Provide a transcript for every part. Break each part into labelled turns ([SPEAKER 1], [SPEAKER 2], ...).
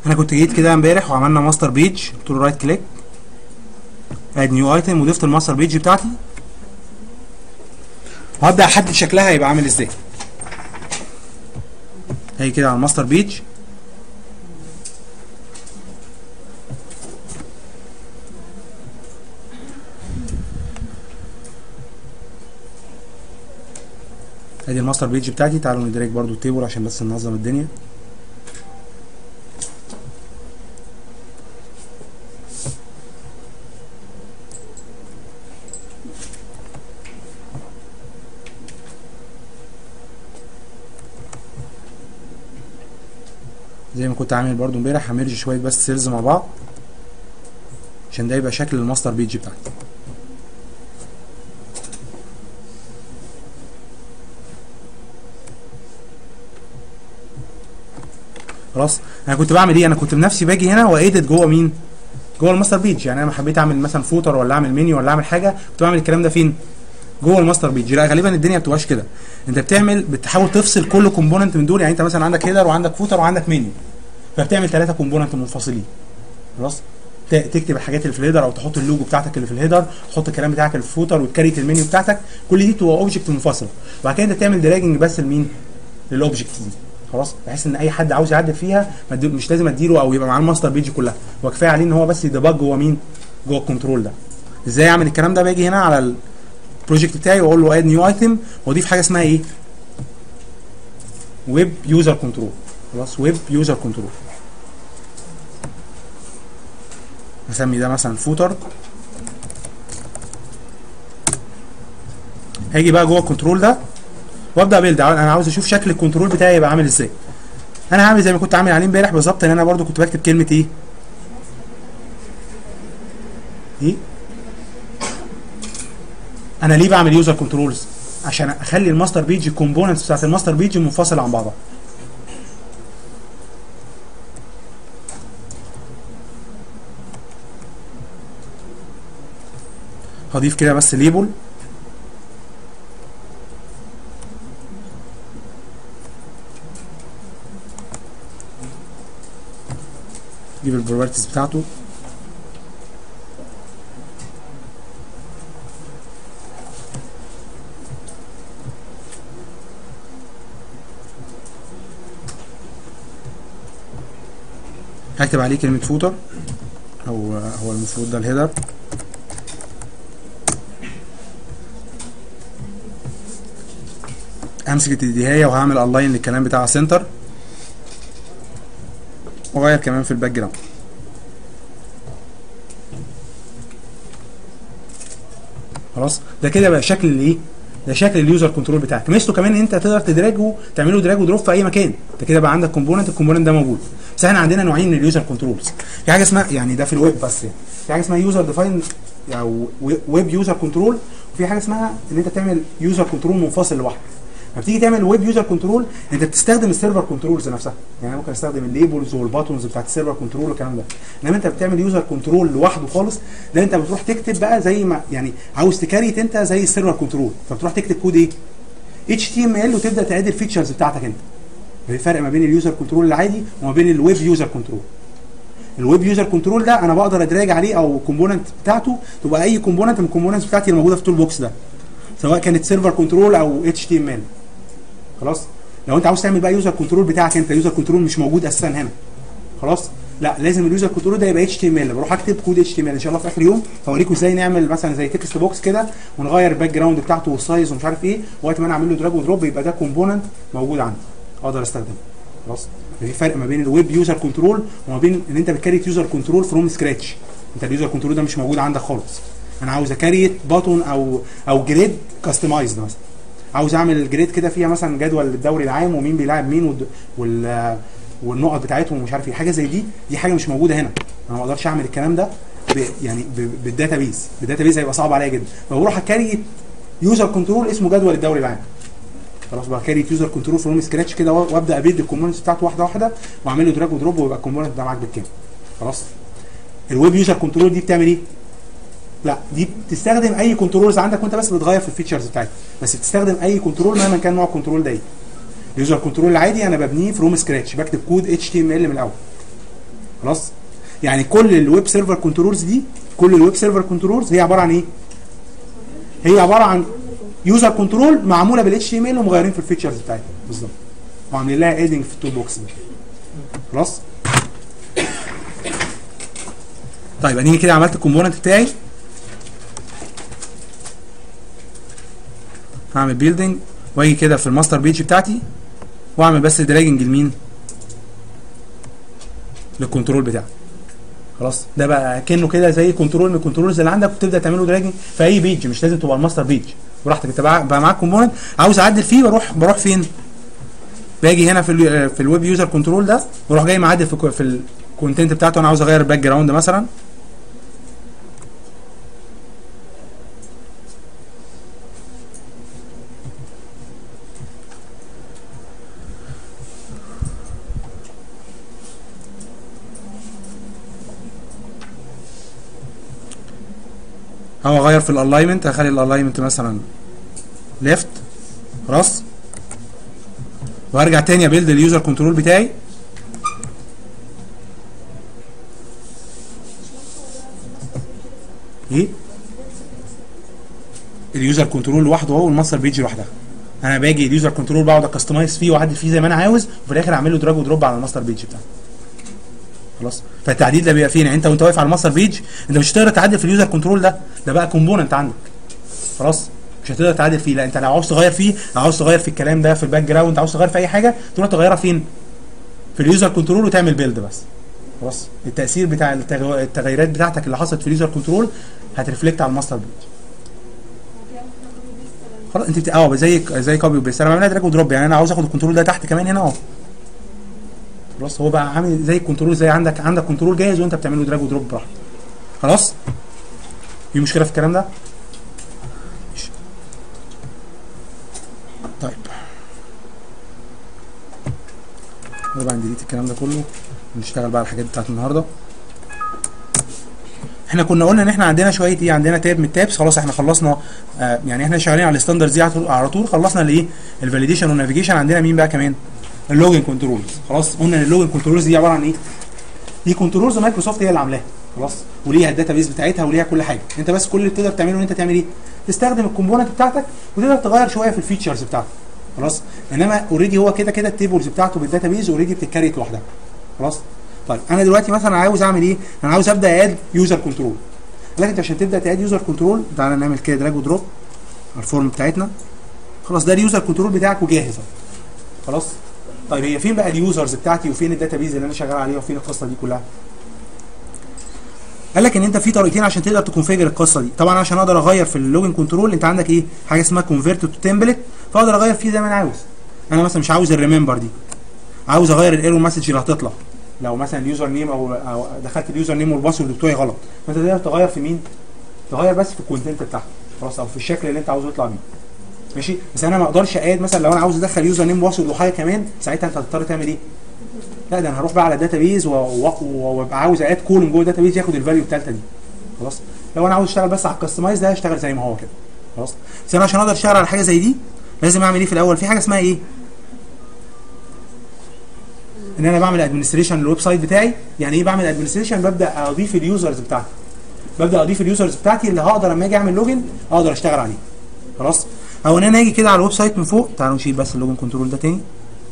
[SPEAKER 1] انا كنت جيت كده امبارح وعملنا ماستر بيج قلت له رايت كليك اد نيو ايتم وضفت الماستر بيج بتاعتي وهبدا احدد شكلها هيبقى عامل ازاي هي كده على الماستر بيج ادي الماستر بيج بتاعتي تعالوا ندرج برضو التيبل عشان بس ننظم الدنيا زي ما كنت عامل برضو امبارح همرج شويه بس سيلز مع بعض عشان ده يبقى شكل الماستر بيج بتاعتي خلاص انا كنت بعمل ايه انا كنت بنفسي باجي هنا وايدت جوه مين جوه الماستر بيج يعني انا حبيت اعمل مثلا فوتر ولا اعمل منيو ولا اعمل حاجه كنت بعمل الكلام ده فين جوه الماستر بيج لا غالبا الدنيا ما بتبقاش كده انت بتعمل بتحاول تفصل كل كومبوننت من دول يعني انت مثلا عندك هيدر وعندك فوتر وعندك منيو فبتعمل ثلاثه كومبوننت منفصلين خلاص ت- تكتب الحاجات اللي في الهيدر او تحط اللوجو بتاعتك اللي في الهيدر تحط الكلام بتاعك اللي في الفوتر وتكريت المنيو بتاعتك كل دي بتبقى اوبجكت منفصله وبعد كده انت تعمل دراجنج بس لمين للاوبجكت دي خلاص بحيث ان اي حد عاوز يعدل فيها ما ادي- مش لازم اديله او يبقى معاه الماستر بيج كلها هو كفايه عليه ان هو بس يديبج جوه مين جوه الكنترول ده ازاي اعمل الكلام ده باجي هنا على البروجكت بتاعي واقول له اد نيو ايتم واضيف حاجه اسمها ايه ويب يوزر كنترول خلاص ويب يوزر كنترول هسمي ده مثلا فوتر هاجي بقى جوه الكنترول ده وابدا بيلد انا عاوز اشوف شكل الكنترول بتاعي يبقى عامل ازاي انا هعمل زي ما كنت عامل عليه امبارح بالظبط ان انا برضو كنت بكتب كلمه ايه ايه انا ليه بعمل يوزر كنترولز عشان اخلي الماستر بيج الكومبوننتس بتاعت الماستر بيج منفصله عن بعضها هضيف كده بس ليبل جيب البروبرتيز بتاعته هكتب عليه كلمة فوتر أو هو المفروض ده الهيدر همسك التديهية وهعمل الاين للكلام بتاع سنتر واغير كمان في الباك جراوند خلاص ده كده بقى شكل الايه ده شكل اليوزر كنترول بتاعك ميزته كمان ان انت تقدر تدراجه تعمله دراج ودروب في اي مكان انت كده بقى عندك كومبوننت الكومبوننت ده موجود بس احنا عندنا نوعين من اليوزر كنترولز في حاجه اسمها يعني ده في الويب بس يعني في حاجه اسمها يوزر ديفاين او ويب يوزر كنترول وفي حاجه اسمها ان انت تعمل يوزر كنترول منفصل لوحده لما بتيجي تعمل ويب يوزر كنترول انت بتستخدم السيرفر كنترولز نفسها يعني ممكن استخدم الليبلز والباتونز بتاعت السيرفر كنترول والكلام ده انما انت بتعمل يوزر كنترول لوحده خالص ده انت بتروح تكتب بقى زي ما يعني عاوز تكريت انت زي السيرفر كنترول فبتروح تكتب كود ايه اتش تي ام ال وتبدا تعدل الفيتشرز بتاعتك انت في فرق ما بين اليوزر كنترول العادي وما بين الويب يوزر كنترول الويب يوزر كنترول ده انا بقدر ادراج عليه او كومبوننت بتاعته تبقى اي كومبوننت من الكومبوننتس بتاعتي اللي موجوده في التول بوكس ده سواء كانت سيرفر كنترول او اتش تي ام ال خلاص لو انت عاوز تعمل بقى يوزر كنترول بتاعك انت يوزر كنترول مش موجود اساسا هنا خلاص لا لازم اليوزر كنترول ده يبقى اتش تي ام ال بروح اكتب كود اتش تي ام ال ان شاء الله في اخر يوم هوريكم ازاي نعمل مثلا زي تكست بوكس كده ونغير الباك جراوند بتاعته والسايز ومش عارف ايه وقت ما انا اعمل له دراج ودروب يبقى ده كومبوننت موجود عندي اقدر استخدمه خلاص في فرق ما بين الويب يوزر كنترول وما بين ان انت بتكريت يوزر كنترول فروم سكراتش انت اليوزر كنترول ده مش موجود عندك خالص انا عاوز اكريت باتون او او جريد كاستمايزد مثلا عاوز اعمل جريد كده فيها مثلا جدول الدوري العام ومين بيلاعب مين والد- وال والنقط بتاعتهم ومش عارف ايه حاجه زي دي دي حاجه مش موجوده هنا انا ما اقدرش اعمل الكلام ده ب يعني ب- بالداتابيز بالداتابيز هيبقى صعب عليا جدا فبروح اكريت يوزر كنترول اسمه جدول الدوري العام خلاص بقى كاريت يوزر كنترول فروم سكراتش كده وابدا ابيد الكومبوننتس بتاعته واحده واحده واعمل له دراج ودروب ويبقى الكومبوننت ده معاك بالكامل خلاص الويب يوزر كنترول دي بتعمل ايه؟ لا دي بتستخدم اي كنترولز عندك وانت بس بتغير في الفيتشرز بتاعتها بس بتستخدم اي كنترول مهما كان نوع الكنترول ده ايه اليوزر كنترول العادي انا ببنيه فروم سكراتش بكتب كود اتش تي ام ال من الاول خلاص يعني كل الويب سيرفر كنترولز دي كل الويب سيرفر كنترولز هي عباره عن ايه هي عباره عن يوزر كنترول معموله بالاتش تي ام ال ومغيرين في الفيتشرز بتاعتها بالظبط وعاملين لها ايدنج في التول بوكس ده خلاص طيب اديني كده عملت الكومبوننت بتاعي هعمل بيلدينج واجي كده في الماستر بيج بتاعتي واعمل بس دراجنج لمين للكنترول بتاعي خلاص ده بقى كانه كده زي كنترول من الكنترولز اللي عندك وتبدا تعمله دراجنج في اي بيج مش لازم تبقى الماستر بيج براحتك انت بقى بقى معاك كومبوننت عاوز اعدل فيه بروح بروح فين باجي هنا في ال في الويب يوزر كنترول ده بروح جاي معدل في كو- في الكونتنت بتاعته انا عاوز اغير الباك جراوند مثلا او اغير في الالاينمنت اخلي الالاينمنت مثلا ليفت خلاص وارجع تاني ابيلد اليوزر كنترول بتاعي ايه اليوزر كنترول لوحده اهو والماستر بيج لوحدها انا باجي اليوزر كنترول بقعد اكستمايز فيه واعدل فيه زي ما انا عاوز وفي الاخر اعمل له دراج ودروب على الماستر بيج بتاعي خلاص فالتعديل ده بيبقى فين يعني انت وانت واقف على الماستر بيج انت مش هتقدر تعدل في اليوزر كنترول ده ده بقى كومبوننت عندك خلاص مش هتقدر تعدل فيه لا انت لو عاوز تغير فيه لو عاوز تغير في الكلام ده في الباك جراوند عاوز تغير في اي حاجه تروح تغيرها فين في اليوزر كنترول وتعمل بيلد بس خلاص التاثير بتاع التغ- التغيرات بتاعتك اللي حصلت في اليوزر كنترول هترفلكت على الماستر بيج خلاص انت بت... اه زي زي كوبي وبيست انا بعملها دراج ودروب يعني انا عاوز اخد الكنترول ده تحت كمان هنا اهو خلاص هو بقى عامل زي الكنترول زي عندك عندك كنترول جاهز وانت بتعمله دراج ودروب براحتك خلاص في مشكله في الكلام ده ماشي. طيب طبعا ديليت الكلام ده كله نشتغل بقى على الحاجات بتاعت النهارده احنا كنا قلنا ان احنا عندنا شويه ايه عندنا تاب من التابس خلاص احنا خلصنا آه يعني احنا شغالين على الستاندرز دي على طول- على طول خلصنا الايه الفاليديشن والنافيجيشن عندنا مين بقى كمان اللوجن كنترولز خلاص قلنا ان اللوجن كنترولز دي عباره عن ايه دي كنترولز مايكروسوفت هي اللي عاملاها خلاص وليها الداتا بيز بتاعتها وليها كل حاجه انت بس كل اللي تقدر تعمله ان انت تعمل ايه تستخدم الكومبوننت بتاعتك وتقدر تغير شويه في الفيتشرز بتاعتك خلاص انما اوريدي هو كده كده التيبلز بتاعته بالداتا بيز اوريدي بتتكريت لوحدها خلاص طيب انا دلوقتي مثلا عاوز اعمل ايه انا عاوز ابدا اد يوزر كنترول قال لك انت عشان تبدا تاد يوزر كنترول تعالى نعمل كده دراج ودروب على الفورم بتاعتنا خلاص ده اليوزر كنترول بتاعك وجاهز اهو. خلاص طيب هي فين بقى اليوزرز بتاعتي وفين الداتا بيز اللي انا شغال عليها وفين القصه دي كلها قال لك ان انت في طريقتين عشان تقدر تكونفيجر القصه دي طبعا عشان اقدر اغير في اللوجن كنترول انت عندك ايه حاجه اسمها كونفيرت تو تمبلت فاقدر اغير فيه زي ما انا عاوز انا مثلا مش عاوز الريمبر دي عاوز اغير الايرور مسج اللي هتطلع لو مثلا اليوزر نيم او او دخلت اليوزر نيم والباسورد بتوعي غلط فانت تقدر تغير في مين تغير بس في الكونتنت بتاعها خلاص او في الشكل اللي انت عاوزه يطلع بيه ماشي بس انا ما اقدرش اد مثلا لو انا عاوز ادخل يوزر نيم وباسورد وحاجه كمان ساعتها انت هتضطر تعمل ايه لا ده انا هروح بقى على الداتا بيز وابقى عاوز اد كولوم جوه الداتا بيز ياخد الفاليو الثالثه دي خلاص لو انا عاوز اشتغل بس على الكستمايز ده هشتغل زي ما هو كده خلاص بس انا عشان اقدر اشتغل على حاجه زي دي لازم اعمل ايه في الاول في حاجه اسمها ايه ان انا بعمل ادمنستريشن للويب سايت بتاعي يعني ايه بعمل ادمنستريشن ببدا اضيف اليوزرز بتاعتي ببدا اضيف اليوزرز بتاعتي اللي هقدر لما اجي اعمل لوجن اقدر اشتغل عليه خلاص او ان انا اجي كده على الويب سايت من فوق تعالوا نشيل بس اللوجن كنترول ده تاني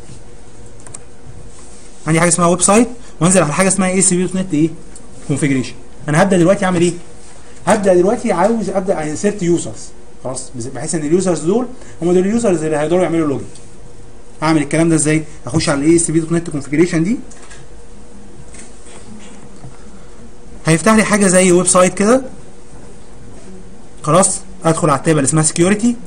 [SPEAKER 1] عندي حاجه اسمها ويب سايت وانزل على حاجه اسمها اي سي بي دوت نت ايه كونفيجريشن انا هبدا دلوقتي اعمل ايه هبدا دلوقتي عاوز ابدا انسرت يوزرز خلاص بحيث ان اليوزرز دول هم دول اليوزرز اللي هيقدروا يعملوا لوجن اعمل الكلام ده ازاي اخش على الاي اس بي دوت نت كونفيجريشن دي هيفتح لي حاجه زي ويب سايت كده خلاص ادخل على التابه اللي اسمها سكيورتي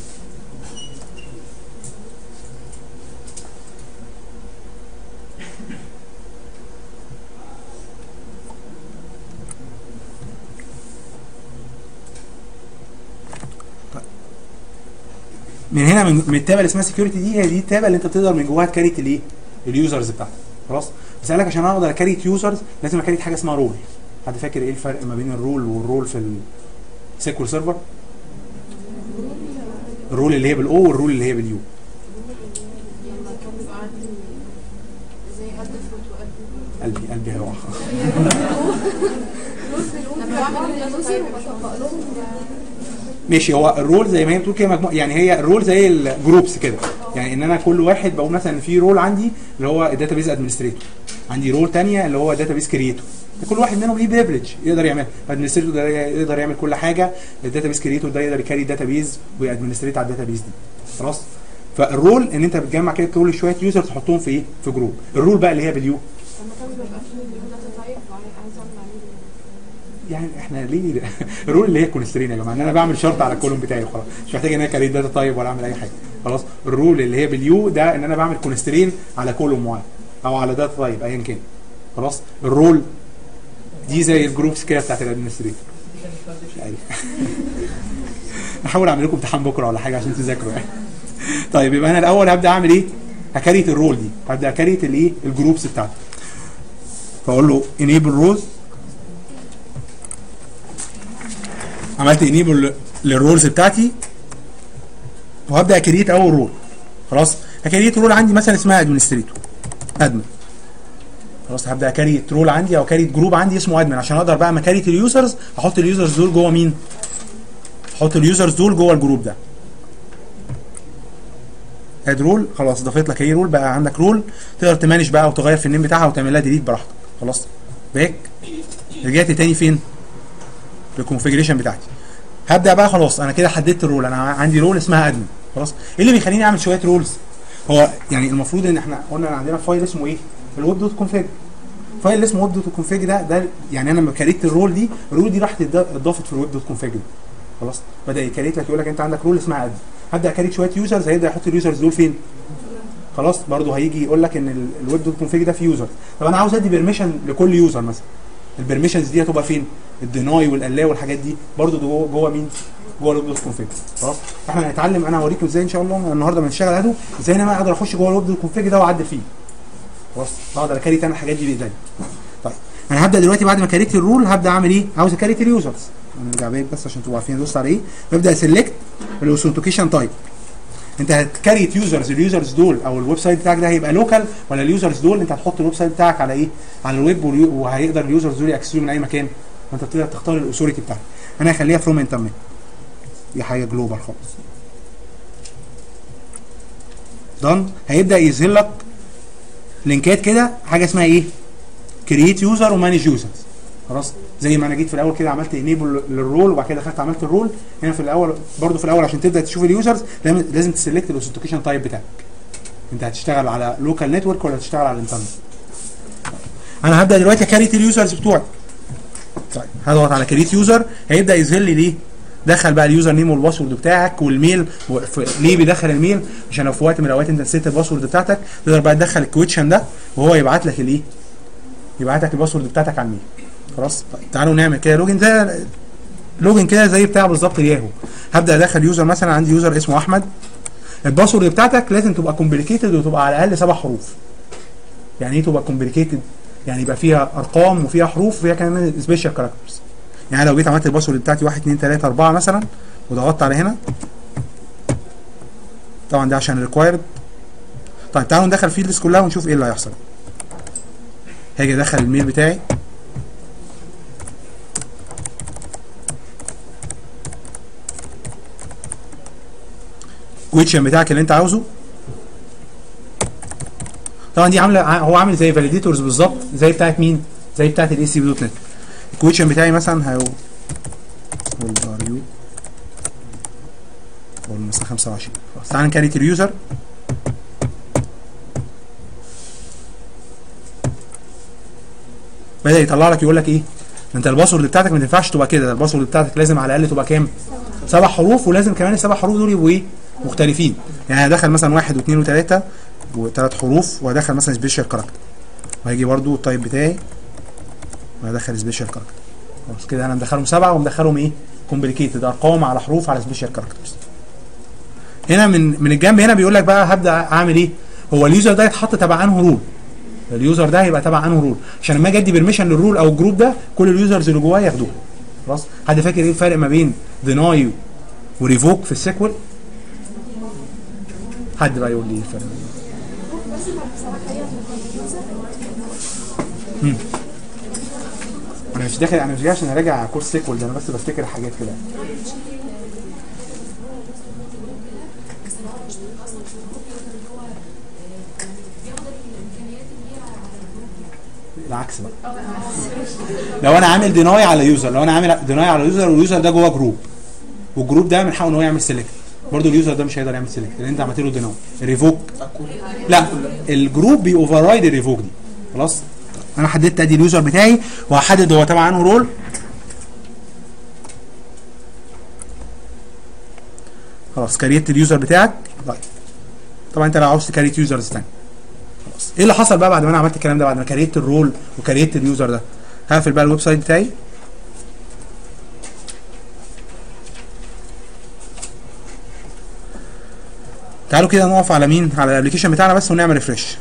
[SPEAKER 1] من هنا من, من التابه اللي اسمها سكيورتي دي هي دي التابه اللي انت تقدر من جواها تكريت الايه؟ اليوزرز بتاعتك خلاص بس قال لك عشان اقدر اكريت يوزرز لازم اكريت حاجه اسمها رول حد فاكر ايه الفرق ما بين الرول والرول في السيكول سيرفر؟ الرول اللي هي بالاو والرول اللي هي باليو
[SPEAKER 2] لما كان بيبقى عندي زي هدف
[SPEAKER 1] قلبي قلبي هيقع
[SPEAKER 2] لما بعمل اليوزر وبطبق لهم
[SPEAKER 1] ماشي هو الرول زي ما هي بتقول كده مجموعه يعني هي الرول زي الجروبس كده يعني ان انا كل واحد بقول مثلا في رول عندي اللي هو الداتابيز ادمنستريتور عندي رول تانية اللي هو داتابيز كريتور كل واحد منهم ليه بريفليج يقدر يعمل ادمنستريتور ده يقدر يعمل كل حاجه الداتابيز كريتور ده يقدر يكاري الداتابيز ويادمنستريت على الداتابيز دي خلاص فالرول ان انت بتجمع كده كل شويه يوزر تحطهم في ايه في جروب الرول بقى اللي هي باليو
[SPEAKER 2] لما كان بيبقى فيه داتا تايب عايز اعمل عليه
[SPEAKER 1] يعني احنا ليه الرول اللي هي كونسترين يا جماعه ان انا بعمل شرط على الكولوم بتاعي وخلاص مش محتاج ان انا كاريت داتا تايب ولا اعمل اي حاجه خلاص الرول اللي هي باليو ده ان انا بعمل كونسترين على كولوم معين او على داتا تايب ايا كان خلاص الرول دي زي الجروبس كده بتاعت الادمنستريتور مش عارف احاول اعمل لكم امتحان بكره ولا حاجه عشان تذاكروا يعني طيب يبقى انا الاول هبدا اعمل ايه؟ هكريت الرول دي هبدا اكريت الايه؟ الجروبس بتاعتي فاقول له انيبل روز عملت انيبل للرولز بتاعتي وهبدا اكريت اول رول خلاص هكريت رول عندي مثلا اسمها ادمنستريتور ادمن خلاص هبدا اكريت رول عندي او كريت جروب عندي اسمه ادمن عشان اقدر بقى ما كريت اليوزرز احط اليوزرز دول جوه مين؟ احط اليوزرز دول جوه الجروب ده اد رول خلاص ضفيت لك ايه رول بقى عندك رول تقدر تمانج بقى وتغير في النيم بتاعها وتعمل لها ديليت براحتك خلاص باك رجعت تاني فين؟ الكونفجريشن بتاعتي هبدا بقى خلاص انا كده حددت الرول انا عندي رول اسمها ادمن خلاص ايه اللي بيخليني اعمل شويه رولز هو يعني المفروض ان احنا قلنا ان عندنا فايل اسمه ايه الويب دوت كونفيج فايل اللي اسمه ويب دوت كونفيج ده ده يعني انا لما كريت الرول دي الرول دي راحت اتض- اتضافت في الويب دوت كونفيج ده خلاص بدا يكريت لك يقول لك انت عندك رول اسمها ادمن هبدا اكريت شويه يوزرز هيبدا يحط اليوزرز دول فين خلاص برضه هيجي يقول لك ان ال- الويب دوت كونفيج ده فيه يوزر طب انا عاوز ادي بيرميشن لكل يوزر مثلا البرميشنز دي هتبقى فين؟ الديناي والالا والحاجات دي برضو جوه جوه مين؟ جوه الويب دوت كونفيج خلاص احنا هنتعلم انا هوريكم ازاي ان شاء الله أنا النهارده بنشتغل ادو ازاي انا اقدر اخش جوه الويب دوت كونفيج ده واعدل فيه خلاص اقدر اكريت انا الحاجات دي بايديا طيب انا هبدا دلوقتي بعد ما كريت الرول هبدا اعمل ايه؟ عاوز اكريت اليوزرز نرجع باك بس عشان تبقوا عارفين دوست على ايه ببدا اسلكت الاوثنتيكيشن تايب انت هتكريت يوزرز اليوزرز دول او الويب سايت بتاعك ده هيبقى لوكال ولا اليوزرز دول انت هتحط الويب سايت بتاعك على ايه؟ على الويب واليو- وهيقدر اليوزرز دول ياكسسوا من اي مكان فانت بتقدر تختار الاثوريتي بتاعتك انا هخليها فروم انترنت دي حاجه جلوبال خالص دان هيبدا يظهر لك لينكات كده حاجه اسمها ايه؟ كرييت يوزر ومانج يوزرز خلاص زي ما انا جيت في الاول كده عملت انيبل للرول وبعد كده دخلت عملت الرول هنا في الاول برضو في الاول عشان تبدا تشوف اليوزرز لازم لازم تسلكت الاوثنتيكيشن تايب بتاعك انت هتشتغل على لوكال نتورك ولا هتشتغل على الانترنت انا هبدا دلوقتي اكريت اليوزرز بتوعي طيب هضغط على كريت يوزر هيبدا يظهر لي ليه دخل بقى اليوزر نيم والباسورد بتاعك والميل و- ف- ليه بيدخل الميل عشان لو في وقت من الاوقات انت نسيت الباسورد بتاعتك تقدر بقى تدخل الكويتشن ده وهو يبعت لك الايه يبعت لك الباسورد بتاعتك على الميل خلاص طيب تعالوا نعمل كده لوجن زي لوجن كده زي بتاع بالظبط الياهو هبدا ادخل يوزر مثلا عندي يوزر اسمه احمد الباسورد بتاعتك لازم تبقى كومبليكيتد وتبقى على الاقل سبع حروف يعني ايه تبقى كومبليكيتد يعني يبقى فيها ارقام وفيها حروف وفيها كمان سبيشال كاركترز يعني لو جيت عملت الباسورد بتاعتي 1 2 3 4 مثلا وضغطت على هنا طبعا ده عشان ريكوايرد طيب تعالوا ندخل الفيلدز كلها ونشوف ايه اللي هيحصل هاجي ادخل الميل بتاعي كويتشن بتاعك اللي انت عاوزه طبعا دي عامله ع- هو عامل زي فاليديتورز بالظبط زي بتاعت مين؟ زي بتاعت الاي سي بي دوت نت الكويتشن بتاعي مثلا هو hold are you قول مثلا 25 خلاص تعال نكريت اليوزر بدا يطلع لك يقول لك ايه انت الباسورد بتاعتك ما تنفعش تبقى كده الباسورد بتاعتك لازم على الاقل تبقى كام سبع حروف ولازم كمان السبع حروف دول يبقوا ايه مختلفين يعني هدخل مثلا واحد واثنين وثلاثه وثلاث حروف وهدخل مثلا سبيشال كاركتر وهيجي برضو التايب بتاعي وهدخل سبيشال كاركتر خلاص كده انا مدخلهم سبعه ومدخلهم ايه كومبليكيتد ارقام على حروف على سبيشال كاركترز هنا من من الجنب هنا بيقول لك بقى هبدا اعمل ايه هو اليوزر ده يتحط تبع انه رول اليوزر ده هيبقى تبع انه رول عشان لما اجي ادي بيرميشن للرول او الجروب ده كل اليوزرز اللي جواه ياخدوه خلاص حد فاكر ايه الفرق ما بين ديناي وريفوك في السيكوال حد بقى يقول لي ايه الفرق
[SPEAKER 2] بس بعد صلاحية اليوزر
[SPEAKER 1] انا مش داخل انا مش جاي عشان اراجع كورس سيكول ده انا بس بفتكر حاجات كده العكس بقى لو انا عامل ديناي على يوزر لو انا عامل ديناي على يوزر واليوزر ده جوه جروب والجروب ده من حقه ان هو يعمل سيلكت برضه اليوزر ده مش هيقدر يعمل سيلكت لان انت عملت له ديناي ريفوك لا الجروب بيوفر رايد الريفوك دي خلاص انا حددت ادي اليوزر بتاعي وهحدد هو تبع عنه رول خلاص كريت اليوزر بتاعك طيب طبعا انت لو عاوز تكريت يوزرز تاني خلاص ايه اللي حصل بقى بعد ما انا عملت الكلام ده بعد ما كريت الرول وكريت اليوزر ده هقفل بقى الويب سايت بتاعي تعالوا كده نقف على مين على الابلكيشن بتاعنا بس ونعمل ريفرش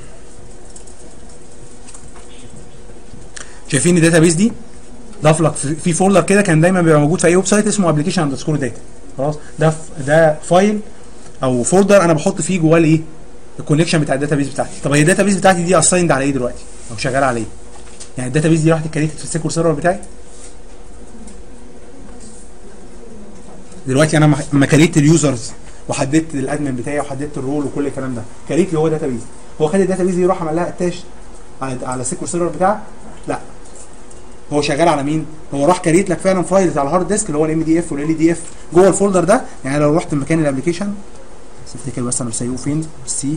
[SPEAKER 1] شايفين الداتابيس دي ضاف لك في في فولدر كده كان دايما بيبقى موجود في اي ويب سايت اسمه ابلكيشن اندرسكور داتا خلاص ده ف- ده فايل او فولدر انا بحط فيه جواه الايه الكونكشن بتاع الداتابيس بتاعتي طب هي الداتابيس بتاعتي دي اسايند على ايه دلوقتي او شغاله على ايه يعني الداتابيس دي راحت اتكريتت في السيكول سيرفر بتاعي دلوقتي انا مح- لما كريت اليوزرز وحددت الادمن بتاعي وحددت الرول وكل الكلام ده كريت لي هو داتابيس هو خد الداتابيس دي راح عمل لها اتاش على على السيكول سيرفر بتاعك لا هو شغال على مين؟ هو راح كريت لك فعلا فايلز على الهارد ديسك اللي هو الام دي اف والال دي اف جوه الفولدر ده يعني لو رحت مكان الابلكيشن بس افتكر بس انا بسيبه فين؟ سي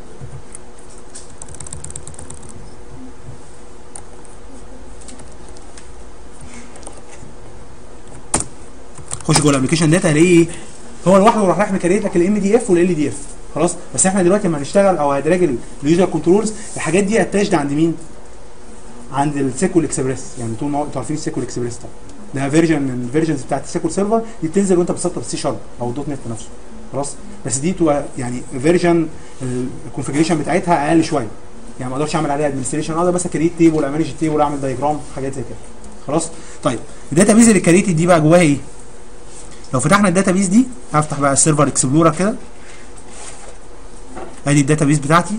[SPEAKER 1] خش جوه الابلكيشن داتا هلاقيه ايه؟ هو لوحده راح رايح مكريت لك الام دي اف والال دي اف خلاص بس احنا دلوقتي لما هنشتغل او هنراجل اليوزر كنترولز الحاجات دي اتاشد عند مين؟ عند السيكول اكسبريس يعني طول ما هو- انتوا عارفين السيكول اكسبريس طبعا ده فيرجن من الفيرجنز بتاعت السيكول سيرفر دي بتنزل وانت بتسطب السي شارب او الدوت نت نفسه خلاص بس دي تبقى يعني فيرجن الكونفجريشن بتاعتها اقل شويه يعني ما اقدرش اعمل عليها ادمنستريشن اقدر بس اكريت تيبل امانج التيبل اعمل دايجرام حاجات زي كده خلاص طيب الداتا بيز اللي كريتد دي بقى جواها ايه لو فتحنا الداتا بيز دي هفتح بقى السيرفر اكسبلورر كده ادي الداتا بيز بتاعتي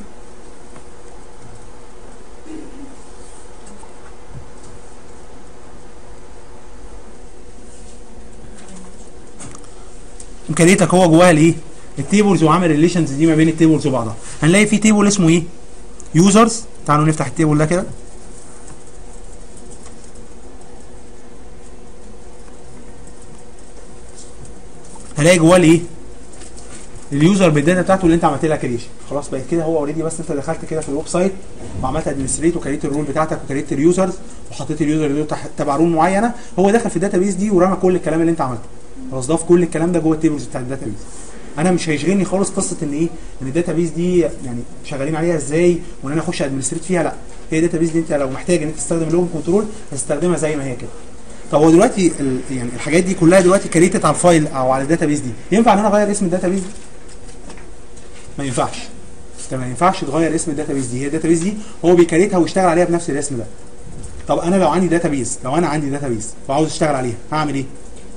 [SPEAKER 1] امكانيتك هو جواها الايه؟ التيبلز وعامل ريليشنز دي ما بين التيبلز وبعضها هنلاقي في تيبل اسمه ايه؟ يوزرز تعالوا نفتح التيبل ده كده هلاقي جواه الايه؟ اليوزر بالداتا بتاعته اللي انت عملت لها كريشن خلاص بقت كده هو اوريدي بس انت دخلت كده في الويب سايت وعملت ادمنستريت وكريت الرول بتاعتك وكريت اليوزرز وحطيت اليوزر دول تحت تبع رول معينه هو دخل في الداتا بيز دي ورمى كل الكلام اللي انت عملته خلاص ضاف كل الكلام ده جوه التيبلز بتاع الداتا بيز انا مش هيشغلني خالص قصه ان ايه ان الداتا بيز دي يعني شغالين عليها ازاي وان انا اخش ادمنستريت فيها لا هي الداتا بيز دي انت لو محتاج ان انت تستخدم اللوجن كنترول هتستخدمها زي ما هي كده طب هو دلوقتي ال- يعني الحاجات دي كلها دلوقتي كريتت على الفايل او على الداتا بيز دي ينفع ان انا اغير اسم الداتا بيز دي؟ ما ينفعش انت ما ينفعش تغير اسم الداتا بيز دي هي الداتا بيز دي هو بيكريتها ويشتغل عليها بنفس الاسم ده طب انا لو عندي داتا بيز لو انا عندي داتا بيز وعاوز اشتغل عليها هعمل ايه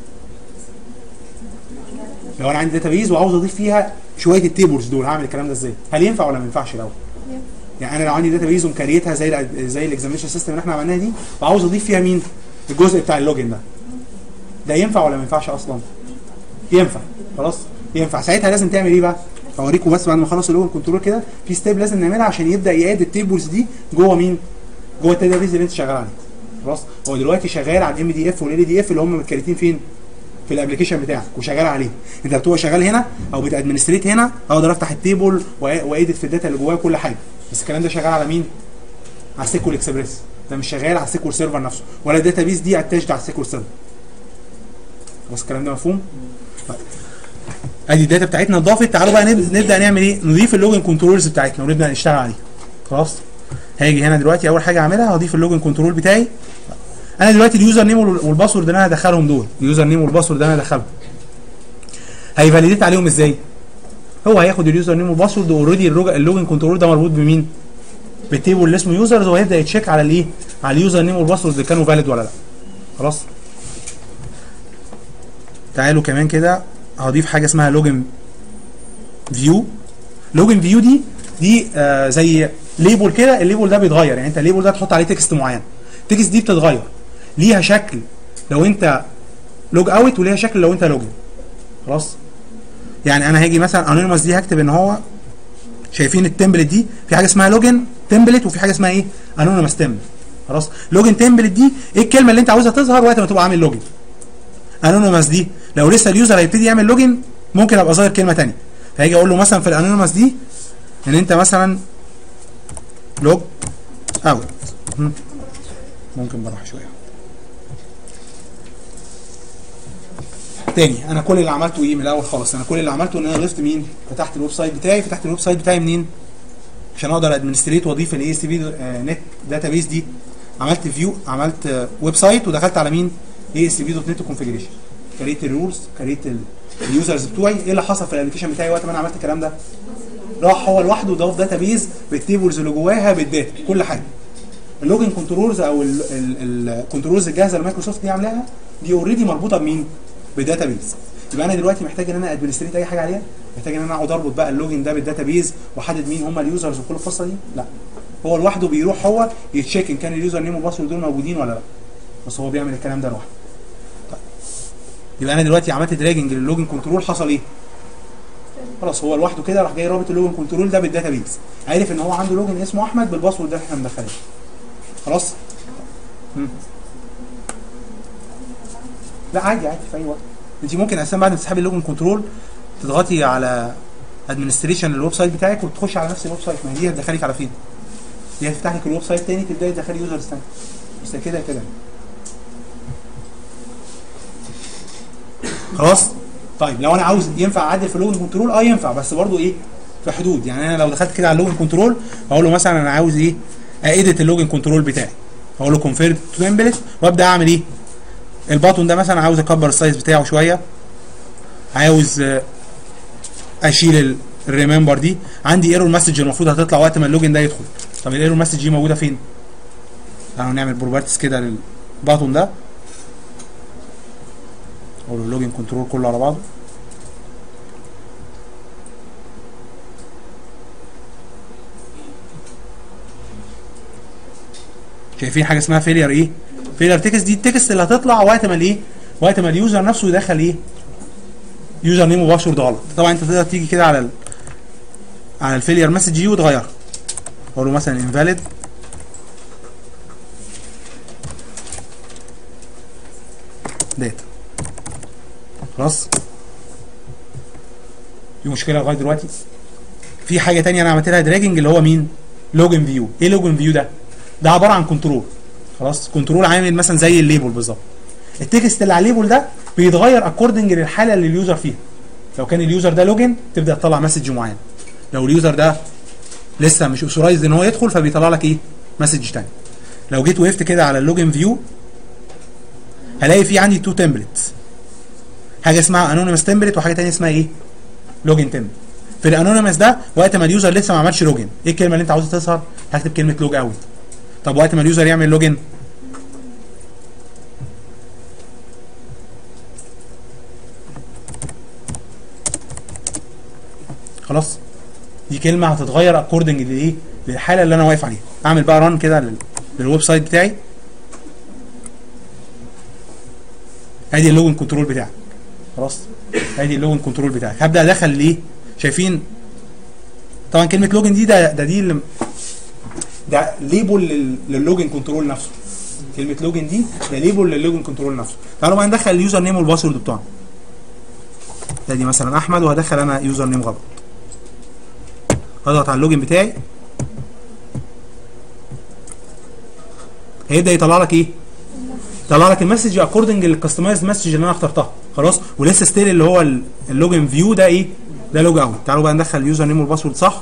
[SPEAKER 1] لو انا عندي داتا بيز وعاوز اضيف فيها شويه التيبلز دول هعمل الكلام ده ازاي هل ينفع ولا ما ينفعش الاول يعني انا لو عندي داتا بيز ومكريتها زي ال زي الاكزامينشن سيستم اللي احنا عملناها دي وعاوز اضيف فيها مين الجزء بتاع اللوجن ده ده ينفع ولا ما ينفعش اصلا ينفع خلاص ينفع ساعتها لازم تعمل ايه بقى اوريكم بس بعد ما اخلص اللوجن كنترول كده في ستيب لازم نعملها عشان يبدا يقاد التيبلز دي جوه مين جوه الداتا بيز اللي انت شغال عليه خلاص هو دلوقتي شغال على الام دي اف والال دي اف اللي هم متكريتين فين في الابلكيشن بتاعك وشغال عليه انت بتبقى شغال هنا او بتادمنستريت هنا اقدر افتح التيبل وايدت في الداتا اللي جواه كل حاجه بس الكلام ده شغال على مين على السيكول اكسبريس ده مش شغال على السيكول سيرفر نفسه ولا الداتا بيز دي اتاشد على السيكول سيرفر خلاص الكلام ده مفهوم طيب. ادي الداتا بتاعتنا اتضافت تعالوا بقى نب- نبدا نعمل ايه نضيف اللوجن كنترولز بتاعتنا ونبدا نشتغل عليه خلاص هاجي هنا دلوقتي اول حاجه اعملها هضيف اللوجن كنترول بتاعي انا دلوقتي اليوزر نيم وال- والباسورد اللي انا هدخلهم دول اليوزر نيم والباسورد اللي انا هدخلهم هيفاليديت عليهم ازاي هو هياخد اليوزر نيم والباسورد اوريدي اللوجن كنترول ده مربوط بمين بالتيبل اللي اسمه يوزرز وهيبدا يتشيك على الايه على اليوزر نيم والباسورد اللي كانوا فاليد ولا لا خلاص تعالوا كمان كده هضيف حاجه اسمها لوجن فيو لوجن فيو دي دي آه زي ليبل كده الليبل ده بيتغير يعني انت الليبل ده تحط عليه تكست معين التكست دي بتتغير ليها شكل لو انت لوج اوت وليها شكل لو انت لوجن خلاص يعني انا هاجي مثلا انونيموس دي هكتب ان هو شايفين التمبلت دي في حاجه اسمها لوجن تمبلت وفي حاجه اسمها ايه انونيموس تمبلت خلاص لوجن تمبلت دي ايه الكلمه اللي انت عاوزها تظهر وقت ما تبقى عامل لوجن انونيموس دي لو لسه اليوزر هيبتدي يعمل لوجن ممكن ابقى ظاهر كلمه ثانيه فهاجي اقول له مثلا في الانونيموس دي ان انت مثلا لوج اوت ممكن براح شويه تاني انا كل اللي عملته ايه من الاول خالص انا كل اللي عملته ان انا ضفت مين فتحت الويب سايت بتاعي فتحت الويب سايت بتاعي منين عشان اقدر ادمنستريت واضيف الاي اس تي بي نت داتابيس دي عملت فيو عملت آه، ويب سايت ودخلت على مين اي اس تي بي دوت نت كونفيجريشن كريت الرولز كريت اليوزرز بتوعي ايه اللي حصل في الابلكيشن بتاعي وقت ما انا عملت الكلام ده راح هو لوحده ضاف داتابيز بالتيبلز اللي جواها بالداتا كل حاجه اللوجن كنترولز او الكنترولز الجاهزه اللي مايكروسوفت دي عاملاها دي اوريدي مربوطه بمين؟ بداتابيز يبقى انا دلوقتي محتاج ان انا ادمنستريت اي حاجه عليها محتاج ان انا اقعد اربط بقى اللوجن ده بالداتابيز واحدد مين هم اليوزرز وكل القصه دي لا هو لوحده بيروح هو يتشيك ان كان اليوزر نيم وباسورد دول موجودين ولا لا بس هو بيعمل الكلام ده لوحده طيب. يبقى انا دلوقتي عملت دراجنج للوجن كنترول حصل ايه؟ خلاص هو لوحده كده راح جاي رابط اللوجن كنترول ده بالداتابيز عارف ان هو عنده لوجن اسمه احمد بالباسورد ده اللي احنا مدخلينه خلاص مم. لا عادي عادي في اي وقت انت ممكن اساسا بعد ما تسحبي اللوجن كنترول تضغطي على ادمنستريشن للويب سايت بتاعك وتخشي على نفس الويب سايت ما هي دي هتدخلك على فين؟ دي هتفتح لك الويب سايت تاني تبداي تدخلي يوزرز تاني بس كده كده خلاص طيب لو انا عاوز ينفع اعدل في اللوجن كنترول اه ينفع بس برضو ايه في حدود يعني انا لو دخلت كده على اللوجن كنترول اقول له مثلا انا عاوز ايه ايديت اللوجن كنترول بتاعي اقول له كونفيرم تو تمبلت وابدا اعمل ايه الباتون ده مثلا عاوز اكبر السايز بتاعه شويه عاوز آه، اشيل الريمبر دي عندي ايرور مسج المفروض هتطلع وقت ما اللوجن ده يدخل طب الايرور مسج دي موجوده فين تعالوا نعمل بروبرتيز كده للباتون ده اقول له اللوجن كنترول كله على بعضه شايفين حاجه اسمها فيلير ايه فيلير تكست دي التكست اللي هتطلع وقت ما الايه وقت ما اليوزر نفسه يدخل ايه يوزر نيم وباسورد غلط طبعا انت تقدر تيجي كده على ال على الفيلير مسج دي وتغيرها اقول له مثلا انفاليد داتا خلاص في مشكله لغايه دلوقتي في حاجه تانية انا عملت لها دراجنج اللي هو مين لوجن فيو ايه لوجن فيو ده ده عباره عن كنترول خلاص كنترول عامل مثلا زي الليبل بالظبط التكست اللي على الليبل ده بيتغير اكوردنج للحاله اللي اليوزر فيها لو كان اليوزر ده لوجن تبدا تطلع مسج معين لو اليوزر ده لسه مش اوثورايزد ان هو يدخل فبيطلع لك ايه مسج تاني لو جيت وقفت كده على اللوجن فيو هلاقي في عندي تو تمبلتس حاجه اسمها انونيمس تمبلت وحاجه تانية اسمها ايه لوجن تمبلت في الانونيمس ده وقت ما اليوزر لسه ما عملش لوجن ايه الكلمه اللي انت عاوز تظهر هكتب كلمه لوج اوت طب وقت ما اليوزر يعمل لوجن خلاص دي كلمه هتتغير اكوردنج لايه للحاله اللي انا واقف عليها اعمل بقى ران كده لل- للويب سايت بتاعي ادي اللوجن كنترول بتاعك خلاص ادي اللوجن كنترول بتاعك هبدا ادخل ليه شايفين طبعا كلمه لوجن دي ده ده دي اللي ده ليبل لل- للوجن كنترول نفسه كلمه لوجن دي ده ليبل للوجن كنترول نفسه تعالوا بقى ندخل اليوزر نيم والباسورد بتوعنا ده دي مثلا احمد وهدخل انا يوزر نيم غلط هضغط على اللوجن بتاعي هيبدا يطلع لك ايه طلع لك المسج اكوردنج للكستمايز مسج اللي انا اخترتها خلاص ولسه ستيل اللي هو ال- اللوجن فيو ده ايه ده لوج اوت تعالوا بقى ندخل اليوزر نيم والباسورد صح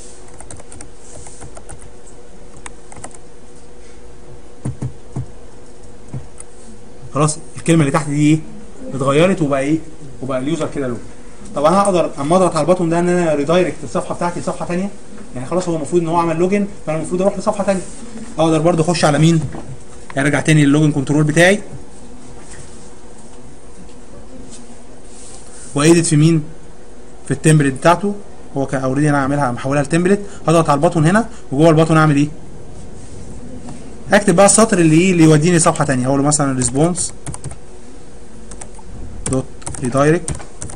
[SPEAKER 1] خلاص الكلمه اللي تحت دي ايه اتغيرت وبقى ايه وبقى اليوزر كده لوج طب انا هقدر اما اضغط على البطن ده ان انا ريدايركت الصفحه بتاعتي لصفحه ثانيه يعني خلاص هو المفروض ان هو عمل لوجن فانا المفروض اروح لصفحه ثانيه اقدر برضو اخش على مين ارجع تاني للوجن كنترول بتاعي وايدت في مين في التمبلت بتاعته هو كان اوريدي انا عاملها محولها لتمبلت هضغط على البطن هنا وجوه البطن اعمل ايه اكتب بقى السطر اللي ايه اللي يوديني صفحه ثانيه اقول له مثلا ريسبونس دوت ريدايركت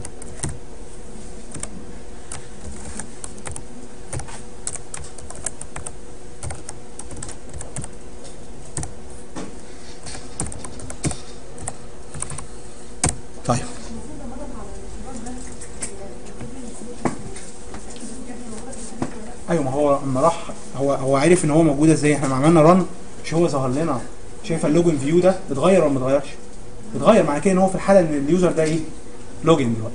[SPEAKER 1] طيب ايوه ما هو اما راح هو هو عرف ان هو موجود ازاي احنا لما عملنا رن مش هو ظهر لنا شايف اللوجن فيو ده اتغير ولا ما اتغيرش؟ اتغير معنى كده ان هو في الحاله ان اليوزر ده ايه؟ لوجن دلوقتي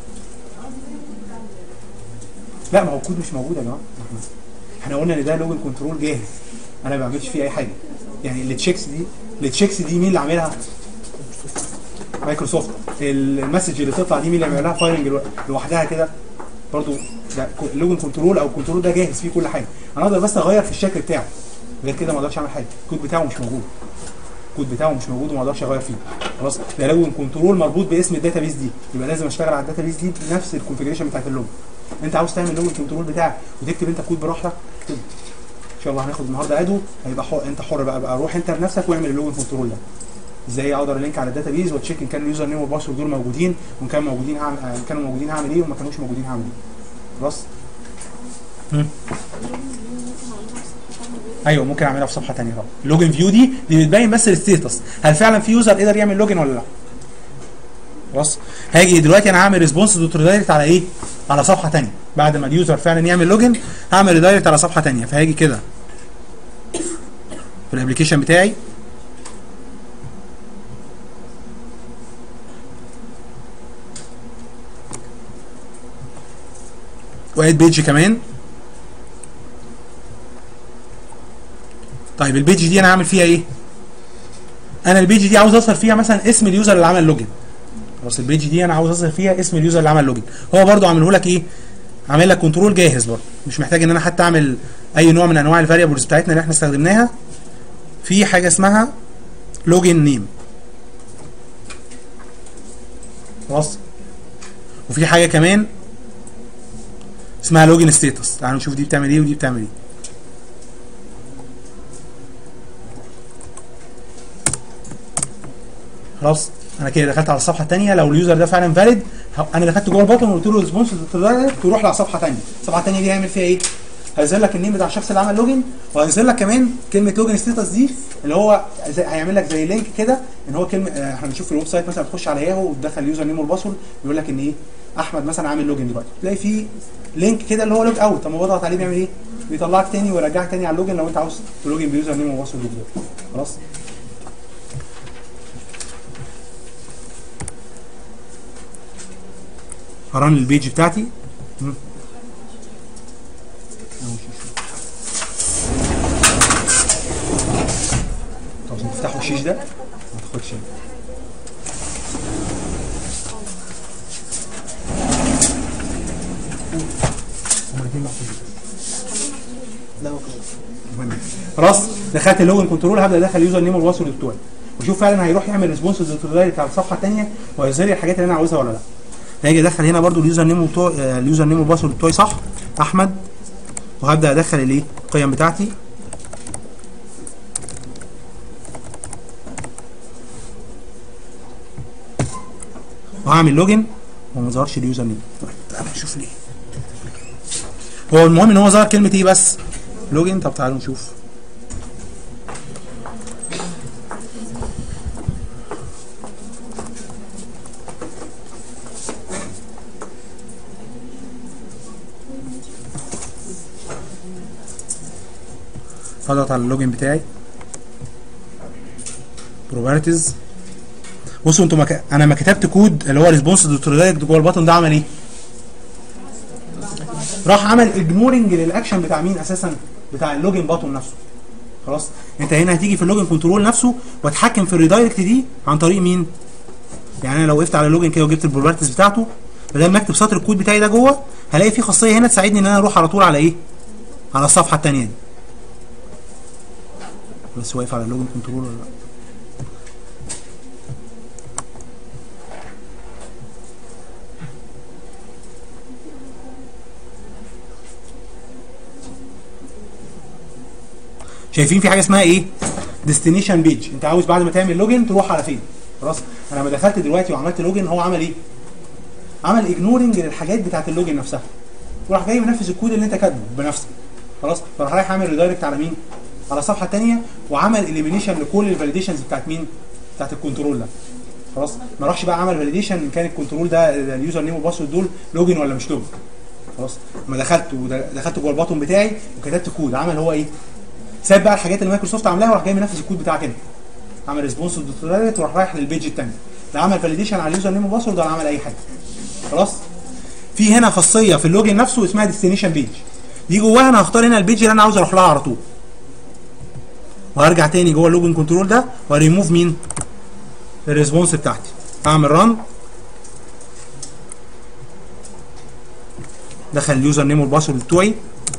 [SPEAKER 1] لا ما هو الكود مش موجود يا جماعه احنا احنا قلنا ان ده لوجن كنترول جاهز انا ما بعملش فيه اي حاجه يعني التشيكس دي التشيكس دي مين اللي عاملها؟ مايكروسوفت المسج اللي تطلع دي مين اللي بيعمل لها فايرنج لوحدها كده برضو ده اللوجن كنترول او الكنترول ده جاهز فيه كل حاجه انا اقدر بس اغير في الشكل بتاعه غير كده ما اقدرش اعمل حاجه الكود بتاعه مش موجود الكود بتاعه مش موجود وما اقدرش اغير فيه خلاص ده لوجن كنترول مربوط باسم الداتابيس دي يبقى لازم اشتغل على الداتابيس دي بنفس الكونفيجريشن بتاعت اللوجن انت عاوز تعمل لوجن كنترول بتاعك وتكتب انت كود براحتك اكتبه ان شاء الله هناخد النهارده ادو هيبقى حر انت حر بقى بقى روح انت بنفسك واعمل اللوجن كنترول ده ازاي اقدر لينك على الداتابيز واتشيك ان كان اليوزر نيم والباسورد دول موجودين وان كانوا موجودين هعمل ان كانوا موجودين هعمل ايه وما كانوش موجودين هعمل ايه خلاص ايوه ممكن اعملها في صفحه ثانيه طبعا لوجن فيو دي دي بتبين بس الستيتس هل فعلا في يوزر قدر يعمل لوجن ولا لا خلاص هاجي دلوقتي انا هعمل ريسبونس دوت ريدايركت على ايه على صفحه ثانيه بعد ما اليوزر فعلا يعمل لوجن هعمل ريدايركت على صفحه ثانيه فهاجي كده في الابلكيشن بتاعي واد بيج كمان طيب البيج دي انا هعمل فيها ايه انا البيج دي عاوز اظهر فيها مثلا اسم اليوزر اللي عمل لوجن خلاص البيج دي انا عاوز اظهر فيها اسم اليوزر اللي عمل لوجن هو برضو عامله لك ايه عامل لك كنترول جاهز برضو مش محتاج ان انا حتى اعمل اي نوع من انواع الفاريبلز بتاعتنا اللي احنا استخدمناها في حاجه اسمها لوجن نيم خلاص وفي حاجه كمان اسمها لوجن ستيتس تعالوا نشوف دي بتعمل ايه ودي بتعمل ايه خلاص انا كده دخلت على الصفحه الثانيه لو اليوزر ده فعلا فاليد انا دخلت جوه البطن وقلت له ريسبونس تروح على صفحه ثانيه الصفحه الثانيه دي هيعمل فيها ايه هيظهر لك النيم بتاع الشخص اللي عمل لوجن وهيظهر لك كمان كلمه لوجن ستيتس دي اللي هو زي هيعمل لك زي لينك كده ان هو كلمه آه، احنا بنشوف في الويب سايت مثلا تخش على ياهو وتدخل اليوزر نيم والباسورد يقول لك ان ايه احمد مثلا عامل لوجن دلوقتي تلاقي في لينك كده اللي هو لوج اوت لما بضغط عليه بيعمل ايه؟ بيطلعك تاني ويرجعك تاني على اللوجن لو انت عاوز تلوجن بيوزر نيم وباسورد جديد خلاص هران البيج بتاعتي مم. طب عشان تفتحوا الشيش ده ما تاخدش هما الاثنين محفوظين
[SPEAKER 3] لا هو كده
[SPEAKER 1] مهم. خلاص دخلت اللوجن كنترول هبدا ادخل اليوزر نيم والباسورد بتوعي وشوف فعلا هيروح يعمل ريسبونس للدايركت على الصفحه الثانيه وهيظهر لي الحاجات اللي انا عاوزها ولا لا هاجي ادخل هنا برضو اليوزر نيم بتوع آه، اليوزر نيم والباسورد بتوعي صح احمد وهبدا ادخل الايه القيم بتاعتي وهعمل لوجن وما ظهرش اليوزر نيم طيب تعالى نشوف ليه هو المهم ان هو ظهر كلمه ايه بس لوجن طب تعالوا نشوف هضغط على اللوجن بتاعي بروبرتيز بصوا انتوا مك... انا ما كتبت كود اللي هو ريسبونس دوت ريدايركت جوه البطن ده عمل ايه؟ راح عمل اجنورنج للاكشن بتاع مين اساسا؟ بتاع اللوجن بطن نفسه خلاص انت هنا هتيجي في اللوجن كنترول نفسه وتحكم في الريدايركت دي عن طريق مين؟ يعني انا لو وقفت على اللوجن كده وجبت البروبرتيز بتاعته بدل ما اكتب سطر الكود بتاعي ده جوه هلاقي في خاصيه هنا تساعدني ان انا اروح على طول على ايه؟ على الصفحه الثانيه دي بس واقف على اللوجن كنترول ولا لا؟ شايفين في حاجه اسمها ايه ديستنيشن بيج انت عاوز بعد ما تعمل لوجن تروح على فين خلاص انا لما دخلت دلوقتي وعملت لوجن هو عمل ايه عمل اجنورنج للحاجات بتاعت اللوجن نفسها وراح جاي منفذ الكود اللي انت كاتبه بنفسك خلاص فراح رايح عامل ريدايركت على مين على صفحه ثانيه وعمل اليمينيشن لكل الفاليديشنز بتاعت مين بتاعت الكنترول ده خلاص ما راحش بقى عمل فاليديشن ان كان الكنترول ده اليوزر نيم والباسورد دول لوجن ولا مش لوجن خلاص لما دخلت ودخلت جوه الباطن بتاعي وكتبت كود عمل هو ايه ساب بقى الحاجات اللي مايكروسوفت عاملاها وراح جاي منفذ الكود بتاعك انت عمل ريسبونس دوت وراح رايح للبيج الثانيه لا عمل فاليديشن على اليوزر نيم والباسورد ولا عمل اي حاجه خلاص في هنا خاصيه في اللوجن نفسه اسمها ديستنيشن بيج دي جواها انا هختار هنا البيج اللي انا عاوز اروح لها على طول وهرجع تاني جوه اللوجن كنترول ده وريموف مين الريسبونس بتاعتي اعمل ران دخل اليوزر نيم والباسورد بتوعي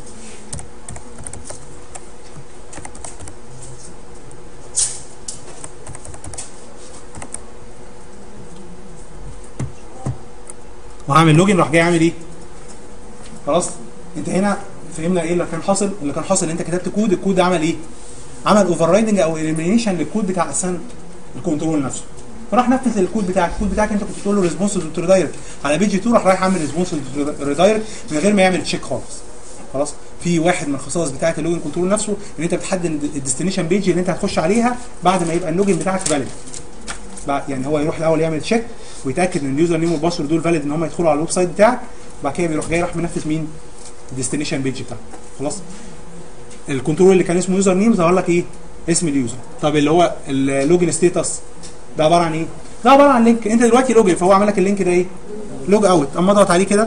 [SPEAKER 1] وهعمل لوجن راح جاي عامل ايه؟ خلاص انت هنا فهمنا ايه اللي كان حاصل؟ اللي كان حاصل ان انت كتبت كود الكود ده عمل ايه؟ عمل اوفر رايدنج او اليمينيشن للكود بتاع اساسا الكنترول نفسه فراح نفذ الكود بتاعك الكود بتاعك انت كنت بتقول له ريسبونس دوت ريدايركت على بيج 2 راح رايح عامل ريسبونس دوت ريدايركت من غير ما يعمل تشيك خالص خلاص في واحد من الخصائص بتاعه اللوجن كنترول نفسه ان انت بتحدد الديستنيشن بيج اللي انت هتخش عليها بعد ما يبقى اللوجن بتاعك فاليد يعني هو يروح الاول يعمل تشيك ويتاكد ان اليوزر نيم والباسورد دول فاليد ان هم يدخلوا على الويب سايت بتاعك وبعد كده بيروح جاي راح منفذ مين الديستنيشن بيج بتاعك خلاص الكنترول اللي كان اسمه يوزر نيم ظهر لك ايه اسم اليوزر طب اللي هو اللوجن ستيتس ده عباره عن ايه ده عباره عن لينك انت دلوقتي لوجن فهو عمل لك اللينك ده ايه لوج اوت اما اضغط عليه كده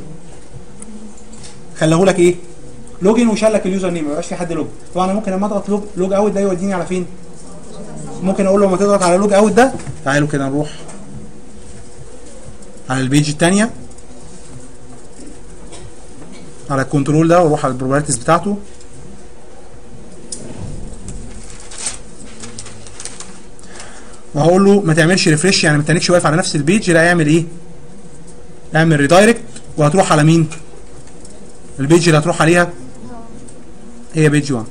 [SPEAKER 1] خلاه لك ايه لوجن وشال لك اليوزر نيم ما يبقاش في حد لوج طبعا انا ممكن لما اضغط لوج, لوج اوت ده يوديني على فين ممكن اقول له لما تضغط على لوج اوت ده تعالوا كده نروح على البيج الثانيه على الكنترول ده واروح على البروبرتيز بتاعته وهقول له ما تعملش ريفرش يعني ما تنكش واقف على نفس البيج لا اعمل ايه؟ اعمل ريدايركت وهتروح على مين؟ البيج اللي هتروح عليها هي بيج 1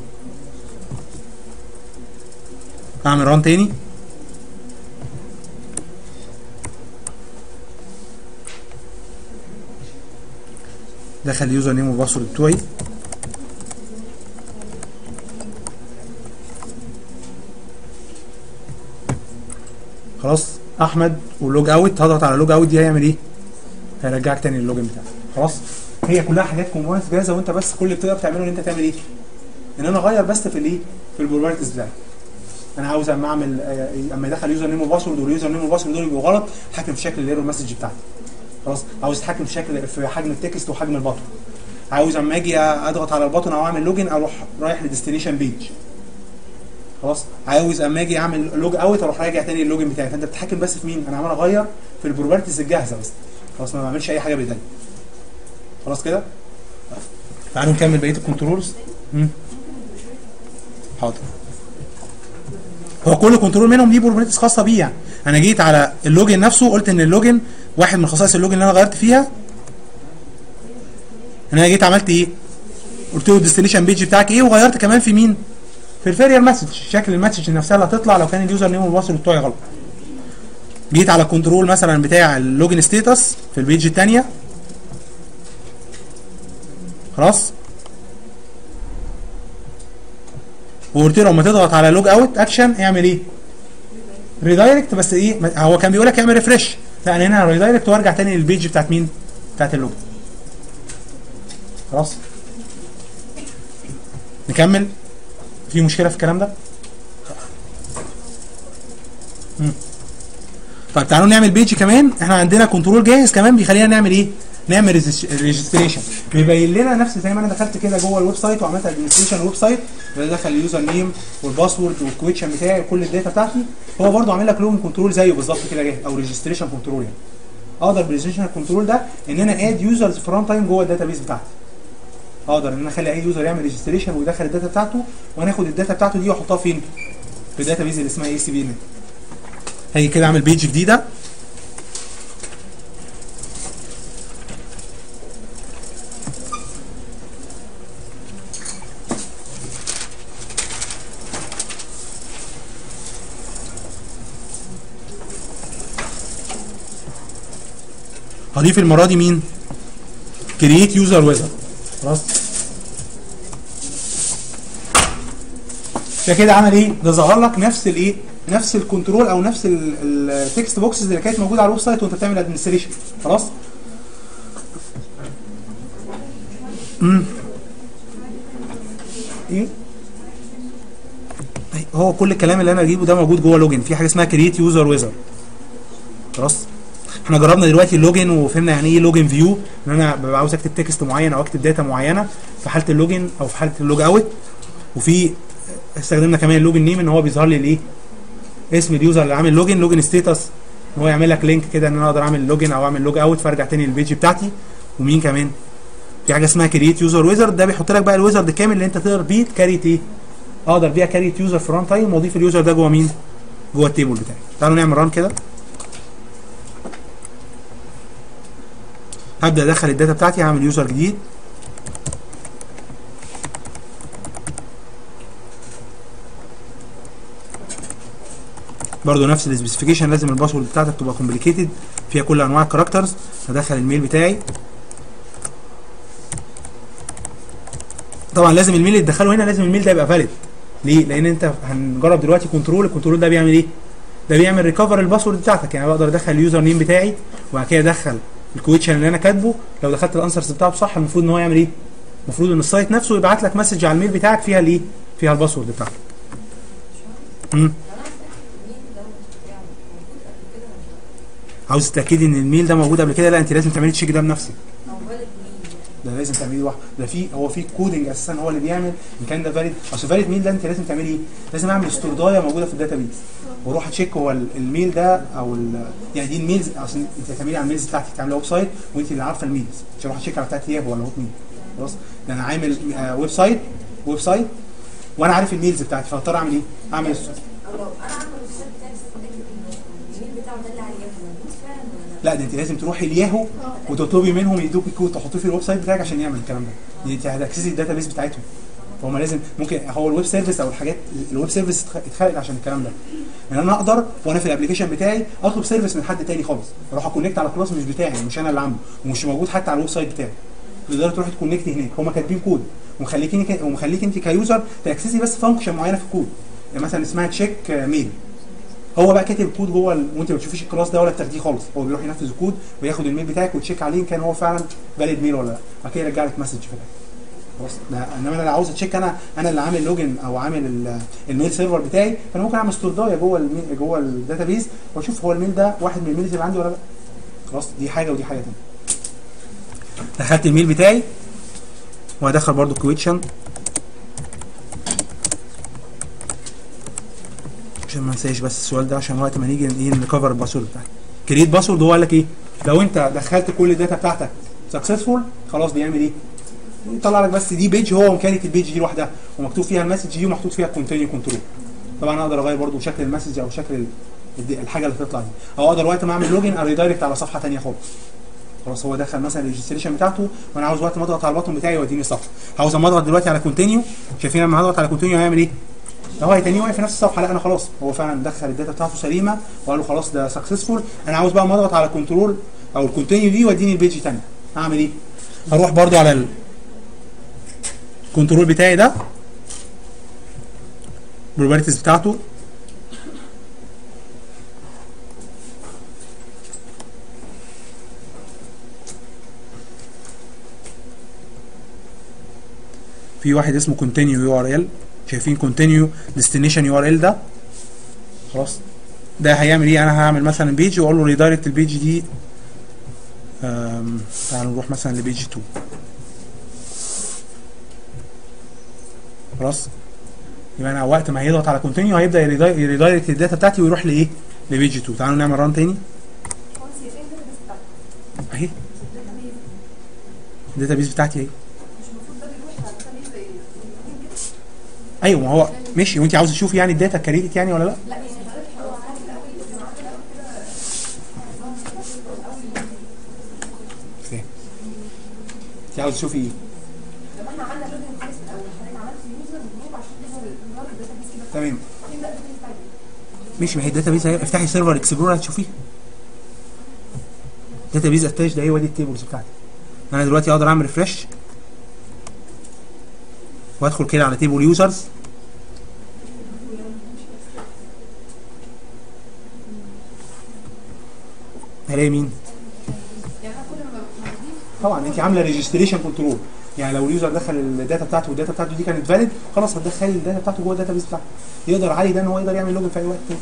[SPEAKER 1] اعمل ران تاني دخل اليوزر نيم والباسورد بتوعي خلاص احمد ولوج اوت هضغط على لوج اوت دي هيعمل ايه؟ هيرجعك تاني للوجن بتاعك خلاص هي كلها حاجات كومبوننتس جاهزه وانت بس كل اللي بتقدر تعمله ان انت تعمل ايه؟ ان انا اغير بس في الايه؟ في البروبرتيز بتاعي انا عاوز اما اعمل آه، اما يدخل يوزر نيم وباسورد واليوزر نيم وباسورد دول يبقوا غلط اتحكم في شكل الايرور مسج بتاعتي خلاص عاوز اتحكم في شكل في حجم التكست وحجم البطن عاوز اما اجي اضغط على البطن او اعمل لوجن اروح رايح لديستنيشن بيج خلاص عاوز اما اجي اعمل لوج اوت اروح راجع تاني اللوجن بتاعي فانت بتتحكم بس في مين انا عمال اغير في البروبرتيز الجاهزه بس خلاص ما بعملش اي حاجه بايدي خلاص كده تعالوا نكمل بقيه الكنترولز مم. حاضر هو كل كنترول منهم ليه بروبرتيز خاصه بيه يعني انا جيت على اللوجن نفسه قلت ان اللوجن واحد من خصائص اللوجن اللي انا غيرت فيها ان انا جيت عملت ايه قلت له الديستنيشن بيج بتاعك ايه وغيرت كمان في مين في الفيرير مسج شكل المسج نفسها اللي هتطلع لو كان اليوزر نيم والباسورد بتوعي غلط جيت على الكنترول مثلا بتاع اللوجن ستيتس في البيج الثانيه خلاص وقلت له لما تضغط على لوج اوت اكشن اعمل ايه ريدايركت بس ايه ما- هو كان بيقول لك اعمل ريفرش لا انا هنا ريدايركت وارجع تاني للبيج بتاعت مين بتاعت اللوج خلاص نكمل في مشكله في الكلام ده مم. طيب تعالوا نعمل بيج كمان احنا عندنا كنترول جاهز كمان بيخلينا نعمل ايه نعمل ريجستريشن بيبين لنا نفس زي ما انا دخلت كده جوه الويب سايت وعملت ادمنستريشن الويب سايت بدخل اليوزر نيم والباسورد والكويتشن بتاعي وكل الداتا بتاعتي هو برضو عامل لك لوجن كنترول زيه بالظبط كده جاهز او ريجستريشن كنترول يعني اقدر بالريجستريشن كنترول ده ان انا اد يوزرز فرونت تايم جوه الداتا بتاعتي اقدر ان انا اخلي اي يوزر يعمل ريجستريشن ويدخل الداتا بتاعته وانا اخد الداتا بتاعته دي واحطها فين؟ في الداتا بيز اللي اسمها اي سي بي نت هاجي كده اعمل بيج جديده هضيف المره دي مين كرييت يوزر ويزر خلاص فكده عمل ايه ده ظهر لك نفس الايه نفس الكنترول او نفس التكست بوكسز اللي كانت موجوده على الويب سايت وانت بتعمل ادمنستريشن خلاص امم ايه أي- هو كل الكلام اللي انا اجيبه ده موجود جوه لوجن في حاجه اسمها كرييت يوزر ويزر خلاص احنا جربنا دلوقتي اللوجن وفهمنا يعني ايه لوجن فيو ان انا ببقى عاوز اكتب تكست معين او اكتب داتا معينه في حاله اللوجن او في حاله اللوج اوت وفي استخدمنا كمان اللوجن نيم ان هو بيظهر لي الايه اسم اليوزر اللي عامل لوجن لوجن ستيتس ان هو يعمل لك لينك كده ان انا اقدر اعمل لوجن او اعمل لوج اوت فارجع تاني للبيج بتاعتي ومين كمان في حاجه اسمها كرييت يوزر ويزرد ده بيحط لك بقى الويزرد كامل اللي انت تقدر بيه تكريت ايه اقدر بيها كريت يوزر في ران تايم واضيف اليوزر ده جوه مين جوه التيبل بتاعي تعالوا نعمل ران كده هبدا ادخل الداتا بتاعتي هعمل يوزر جديد برضه نفس السبيسيفيكيشن لازم الباسورد بتاعتك تبقى كومبليكيتد فيها كل انواع الكاركترز هدخل الميل بتاعي طبعا لازم الميل اللي تدخله هنا لازم الميل ده يبقى فاليد ليه؟ لان انت هنجرب دلوقتي كنترول الكنترول ده بيعمل ايه؟ ده بيعمل ريكفر الباسورد بتاعتك يعني بقدر ادخل اليوزر نيم بتاعي وبعد كده ادخل الكويتشن اللي انا كاتبه لو دخلت الانسرز بتاعته صح المفروض ان هو يعمل ايه؟ المفروض ان السايت نفسه يبعت لك مسج على الميل بتاعك فيها الايه؟ فيها الباسورد بتاعك. امم عاوز تتاكدي ان الميل ده موجود قبل كده لا انت لازم تعملي تشيك ده بنفسك. ده لازم تعملي واحد ده في هو في كودنج اساسا هو اللي بيعمل ان كان ده فاليد اصل فاليد ميل ده انت لازم تعملي ايه؟ لازم اعمل استردايه موجوده في الداتا بيز واروح اتشيك هو ال- الميل ده او ال- يعني دي الميلز اصل انت هتعملي على الميلز بتاعتك تعملي ويب سايت وانت اللي عارفه الميلز مش هروح اتشيك على بتاعت ياب ولا هوت ميل خلاص ده انا عامل آه، ويب سايت ويب سايت وانا عارف الميلز بتاعتي فاضطر اعمل ايه؟ اعمل
[SPEAKER 4] او لو انا عامل الويب بتاعي بس متاكد ان الايميل بتاعه ده اللي عليه موجود فعلا ولا
[SPEAKER 1] لا ده انت لازم تروحي الياهو وتطلبي منهم يدوكي كود تحطيه في الويب سايت بتاعك عشان يعمل الكلام ده دي انت هتاكسسي الداتا بيس بتاعتهم فهم لازم ممكن هو الويب سيرفيس او الحاجات الويب سيرفيس اتخ- اتخلق عشان الكلام ده ان انا اقدر وانا في الابلكيشن بتاعي اطلب سيرفيس من حد تاني خالص اروح اكونكت على كلاس مش بتاعي مش انا اللي عامله ومش موجود حتى على الويب سايت بتاعي تقدر تروح تكونكت هناك هم كاتبين كود ومخليكيني ك... ومخليك انت كيوزر تاكسسي بس فانكشن معينه في الكود يعني مثلا اسمها تشيك ميل هو بقى كاتب الكود جوه ال... وانت ما بتشوفيش الكلاس ده ولا بتاخديه خالص هو بيروح ينفذ الكود وياخد الميل بتاعك وتشيك عليه ان كان هو فعلا فاليد ميل ولا لا بعد كده يرجع لك مسج في الاخر خلاص ده انما انا لو عاوز اتشيك انا انا اللي عامل لوجن او عامل ال- الميل سيرفر بتاعي فانا ممكن اعمل استردايه جوه الميل جوه الداتا بيز واشوف هو الميل ده واحد من الميلز اللي عندي ولا لا خلاص دي حاجه ودي حاجه ثانيه دخلت الميل بتاعي وهدخل برضو كويتشن عشان ما انساش بس السؤال ده عشان وقت ما نيجي ايه نكفر الباسورد بتاعك كريت باسورد هو قال لك ايه لو انت دخلت كل الداتا بتاعتك سكسسفول خلاص بيعمل ايه يطلع لك بس دي بيج هو مكانت البيج دي لوحدها ومكتوب فيها المسج دي ومحطوط فيها كونتينيو كنترول طبعا اقدر اغير برضو شكل المسج او شكل ال- الد- الحاجه اللي تطلع دي او اقدر وقت ما اعمل لوجن اريدايركت على صفحه ثانيه خالص خلاص هو دخل مثلا الريجستريشن بتاعته وانا عاوز وقت ما اضغط على البطن بتاعي يوديني صفحه عاوز اما اضغط دلوقتي على كونتينيو شايفين لما هضغط على كونتينيو هيعمل ايه هو هيتاني واقف في نفس الصفحه لا انا خلاص هو فعلا دخل الداتا بتاعته سليمه وقال له خلاص ده سكسسفول انا عاوز بقى اما اضغط على كنترول او الكونتينيو دي يوديني البيج ثانيه اعمل ايه هروح برضو على الكنترول بتاعي ده البروبرتيز بتاعته في واحد اسمه كونتينيو يو ار ال شايفين كونتينيو ديستنيشن يو ار ال ده خلاص ده هيعمل ايه انا هعمل مثلا بيج واقول له ريدايركت البيج دي أم، تعالوا نروح مثلا لبيج 2 خلاص يبقى انا وقت ما هيضغط على كونتينيو هيبدا يريداي- يريدايركت الداتا بتاعتي ويروح لايه لبيج 2 تعالوا نعمل ران تاني اهي الداتا بيز بتاعتي اهي ايوه ما هو ماشي وانت عاوز تشوفي يعني الداتا كريدت يعني ولا لا؟ فاهم انت عاوز تشوفي ايه؟ تمام ماشي ما هي الداتا بيز افتحي سيرفر اكسبلورر هتشوفيه داتابيز اتاش ده هي ودي التيبلز بتاعتي انا دلوقتي اقدر اعمل ريفرش وادخل كده على تيبل يوزرز هلاقي مين؟
[SPEAKER 2] يعني انا كل ما ما بضيف
[SPEAKER 1] طبعا انت عامله ريجستريشن كنترول يعني لو اليوزر دخل الداتا بتاعته والداتا بتاعته دي كانت فاليد خلاص هتدخلي الداتا بتاعته جوه الداتا بيس بتاعته يقدر علي ده ان هو يقدر يعمل لوجن في اي وقت تاني.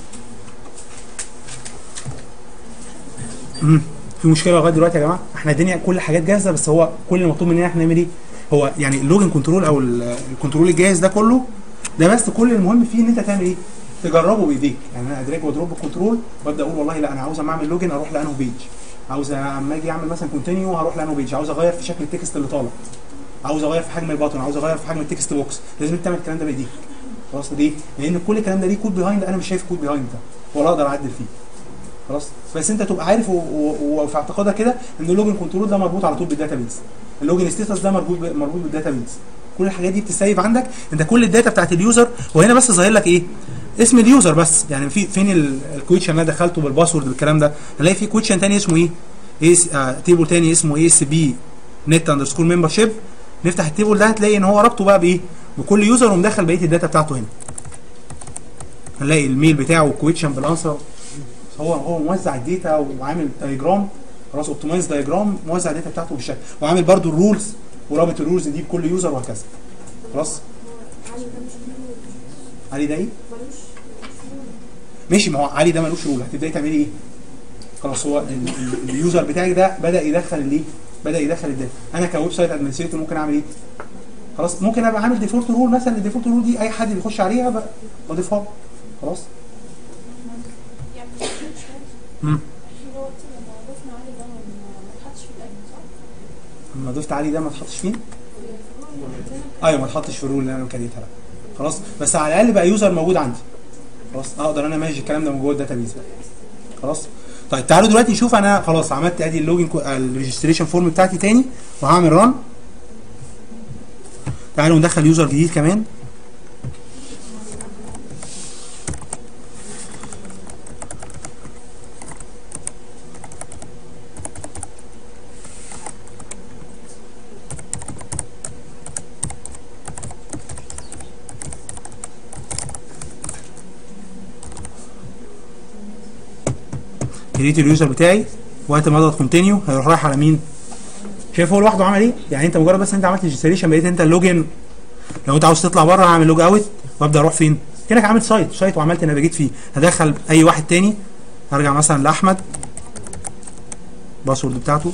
[SPEAKER 1] امم في مشكله لغايه دلوقتي يا جماعه احنا الدنيا كل الحاجات جاهزه بس هو كل المطلوب مننا احنا نعمل ايه؟ هو يعني اللوجن كنترول او ال- الكنترول الجاهز ده كله ده بس كل المهم فيه ان انت تعمل ايه؟ تجربه بايديك يعني انا ادراج واضرب الكنترول وابدا اقول والله لا انا عاوز اما اعمل لوجن اروح لانه بيج عاوز اما اجي اعمل مثلا كونتينيو هروح لانه بيج عاوز اغير في شكل التكست اللي طالع عاوز اغير في حجم البطن عاوز اغير في حجم التكست بوكس لازم انت تعمل الكلام ده بايديك خلاص ليه؟ لان كل الكلام ده ليه كود بيهايند انا مش شايف كود بيهايند ده ولا اقدر اعدل فيه خلاص بس انت تبقى عارف و- و- وفي اعتقادك كده ان اللوجن كنترول ده مربوط على طول بالداتابيز اللوجن ستيتس ده مربوط ب- مربوط بالداتابيز كل الحاجات دي بتسيف عندك انت كل الداتا بتاعت اليوزر وهنا بس ظاهر لك ايه اسم اليوزر بس يعني في فين ال- الكويتشن اللي انا دخلته بالباسورد بالكلام ده هلاقي في كويتشن تاني اسمه ايه ايه آه تيبل تاني اسمه اي اس بي نت اندرسكور ممبر شيب نفتح التيبل ده هتلاقي ان هو رابطه بقى بايه بكل يوزر ومدخل بقيه الداتا بتاعته هنا هنلاقي الميل بتاعه والكويتشن بالانسر هو هو موزع الداتا وعامل دايجرام خلاص اوبتمايز دايجرام موزع الداتا بتاعته بالشكل وعامل برده الرولز ورابط الرولز دي بكل يوزر وهكذا خلاص علي ده ايه؟ ماشي ما هو علي ده ملوش رول هتبداي تعملي ايه؟ خلاص هو ال- ال- اليوزر بتاعك ده بدا يدخل الايه؟ بدا يدخل الداتا انا كويب سايت ادمنستريتور ممكن اعمل ايه؟ خلاص ممكن ابقى عامل ديفولت رول مثلا الديفولت رول دي اي حد بيخش عليها ب- بضيفها له. خلاص
[SPEAKER 2] يعني مش شوية.
[SPEAKER 1] مم.
[SPEAKER 2] في وقت لما ضفنا علي ده ما ما اتحطش في الأجل صح؟
[SPEAKER 1] لما ضفت علي ده ما اتحطش فين؟ ايوه ما اتحطش في الرول اللي انا مكريتها لا خلاص بس على الاقل بقى يوزر موجود عندي خلاص اقدر انا ماشي الكلام ده من جوه الداتا بيز خلاص طيب تعالوا دلوقتي نشوف انا خلاص عملت ادي اللوجن الريجستريشن فورم بتاعتي تاني وهعمل ران تعالوا ندخل يوزر جديد كمان كريت اليوزر بتاعي وقت ما اضغط كونتينيو هيروح رايح على مين؟ شايف هو لوحده عمل ايه؟ يعني انت مجرد بس انت عملت ريجستريشن بقيت انت اللوجن لو انت عاوز تطلع بره هعمل لوج اوت وابدا اروح فين؟ كانك عامل سايت سايت وعملت نافيجيت فيه هدخل اي واحد تاني هرجع مثلا لاحمد الباسورد بتاعته